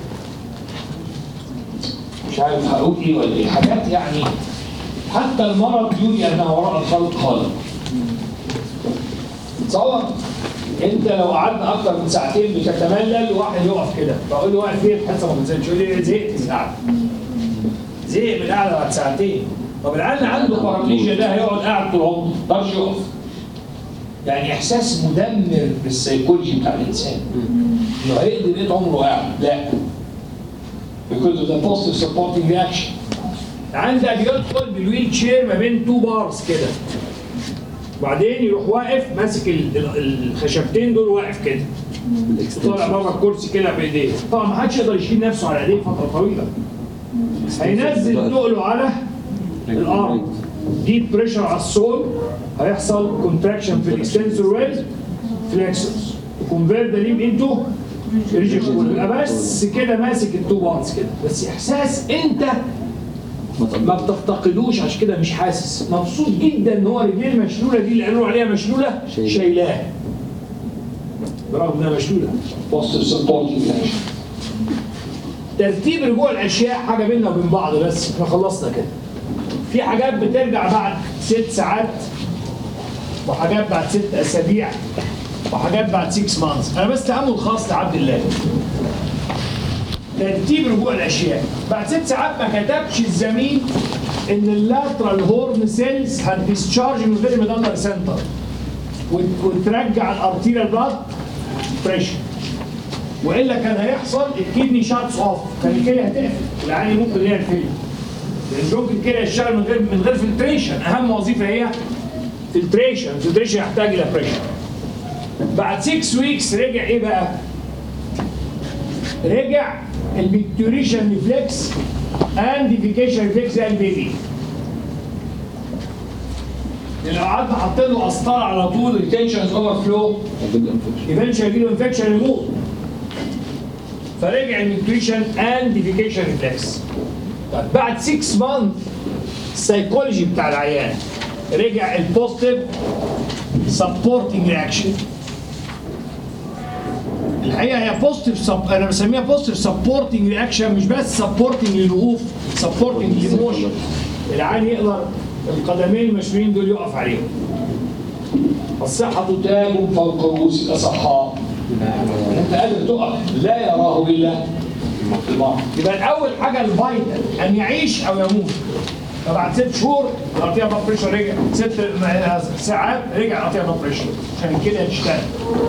مش عارف هقول ايه ولا ايه حاجات يعني حتى المرض يولي انها وراء الخلق خالق. تصور انت لو قعدنا اكتر من ساعتين بتتملل واحد يقف كده بقول له واقف فين حاسه ما بتنزلش يقول لي زهقت من القعده. زهق من القعده بعد ساعتين. طب العيال عنده باراليجيا ده هيقعد قاعد طول عمره ما يقدرش يقف. يعني احساس مدمر بالسيكولوجي بتاع الانسان انه هيقضي بقيت عمره قاعد لا because of the positive supporting reaction عندك يدخل بالويل شير ما بين تو بارز كده وبعدين يروح واقف ماسك ال- ال- الخشبتين دول واقف كده طالع بره الكرسي كده بايديه طبعا ما حدش يقدر يشيل نفسه على ايديه فتره طويله هينزل تقله على الارض دي بريشر على السول هيحصل كونتراكشن في الاكستنسور ويل فليكسورز كونفيرت ذا ليم انتو ريجيكول يبقى بس كده ماسك التو بارز كده بس احساس انت ما بتفتقدوش عشان كده مش حاسس مبسوط جدا ان هو رجليه المشلوله دي اللي قالوا عليها مشلوله شايلاه. شايلاه برغم انها مشلوله بوستيف سبورتنج ترتيب رجوع الاشياء حاجه بيننا وبين بعض بس احنا خلصنا كده في حاجات بترجع بعد ست ساعات وحاجات بعد ست اسابيع وحاجات بعد 6 مانثs انا بس تامل خاص لعبد الله ترتيب رجوع الاشياء بعد ست ساعات ما كتبش الزميل ان اللاترال هورن سيلز هتديسشارج من غير ميدالر سنتر وترجع الارتيريال بلاد بريشر والا كان هيحصل الكدني شاتس اوف كان الكليه هتقفل العيان ممكن يعمل فيلم لان ممكن الكليه يشتغل من غير من غير فلتريشن اهم وظيفه هي فلتريشن الفلتريشن يحتاج الى بريشر بعد 6 ويكس رجع ايه بقى؟ رجع البيكتوريشن ريفلكس اند ديفيكيشن ريفلكس زي البيبي لو قعدنا حاطين له قسطره على طول التنشن اوفر فلو هتجيب انفكشن يبانش هيجي له انفكشن يموت فرجع النيوتريشن اند ديفيكيشن ريفلكس طيب بعد 6 مانث السيكولوجي بتاع العيان رجع البوزيتيف سبورتنج رياكشن الحقيقه هي بوزيتيف سب... انا بسميها بوزيتيف سبورتنج رياكشن مش بس سبورتنج للوقوف سبورتنج للايموشن العيان يقدر القدمين المشويين دول يقف عليهم الصحة تاج فوق رؤوس الأصحاء أنت قادر تقف لا يراه إلا الله يبقى الأول حاجة الفايتال أن يعيش أو يموت فبعد ست شهور الأرتيا بلاد بريشر رجع ست ساعات رجع الأرتيا بلاد بريشر عشان كده تشتغل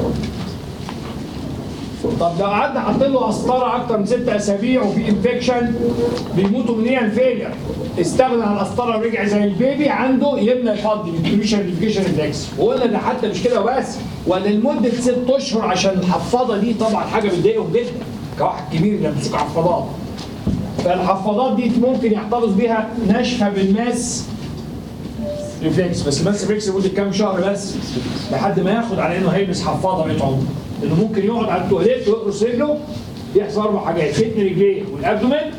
طب لو قعدنا حاطين له قسطره اكتر من ست اسابيع وفي انفكشن بيموتوا من ايه الفيلير استغنى عن القسطره ورجع زي البيبي عنده يمنع يفضي نيوتريشن ريفيكيشن ريفلكس وقلنا ده حتى مش كده وبس وان لمده ست اشهر عشان الحفاضه دي طبعا حاجه بتضايقهم جدا كواحد كبير اللي بيمسكوا حفاضات فالحفاضات دي ممكن يحتفظ بيها ناشفه بالماس ريفلكس بس بس ريفلكس لمده كام شهر بس لحد ما ياخد على انه هيلبس حفاضه بقيت عمره انه ممكن يقعد على التواليت ويقرص رجله يحصل اربع حاجات فتن رجليه والابدومين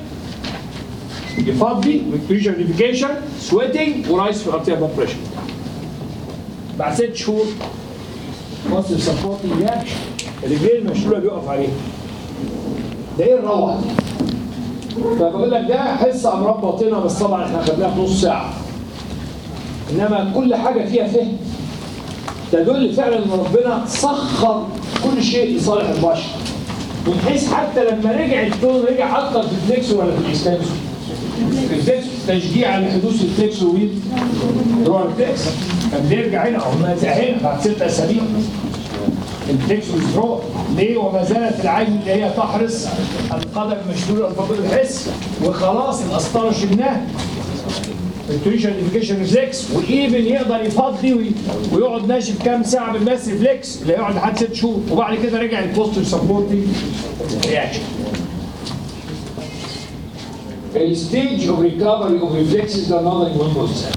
يفضي ويكتريشن نيفيكيشن سويتنج ورايس في الارتيال بلاد بريشر بعد ست شهور مصر سبورتنج رياكشن الرجلين المشلوله بيقف عليها ده ايه الروعه دي؟ فبقول لك ده حس امراض باطنه بس طبعا احنا خدناها في نص ساعه انما كل حاجه فيها فهم تدل فعلا ان ربنا سخر كل شيء لصالح البشر من حيث حتى لما رجع الكون رجع اكتر في الفليكسور ولا في الاكستنسور؟ الفليكسور تشجيع على حدوث الفليكسور وين؟ هو الفليكس كان بيرجع هنا او ما هنا بعد ست اسابيع الفليكسور سترو ليه وما زالت العين اللي هي تحرص القدم مشلول الفضل الحس وخلاص القسطره شلناها التويشن نيفيكيشن ريفلكس وايفن يقدر يفضي وي- ويقعد ناشف كام ساعه بالماس ريفلكس اللي هيقعد لحد ست شهور وبعد كده رجع البوستر سبورتنج رياكشن الستيج اوف ريكفري اوف ريفلكسز ده نظري مهم وسهل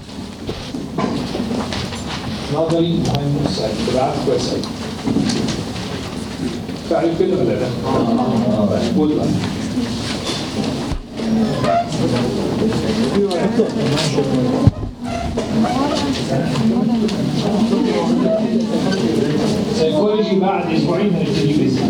نظري مهم وسهل تبقى عارف كويس قوي تعرف كده ولا لا؟ قول بقى سيكولوجي بعد اسبوعين هنبتدي بس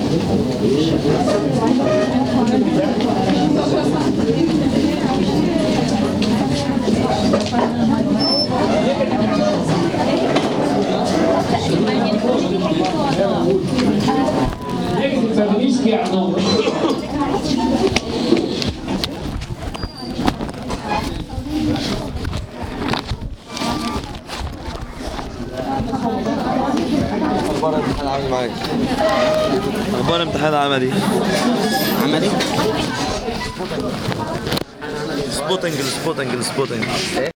نكتب فابريسكي عنهم اخبار الامتحان عامل معاك اخبار امتحان عملي عملي سبوتنج السبوتنج السبوتنج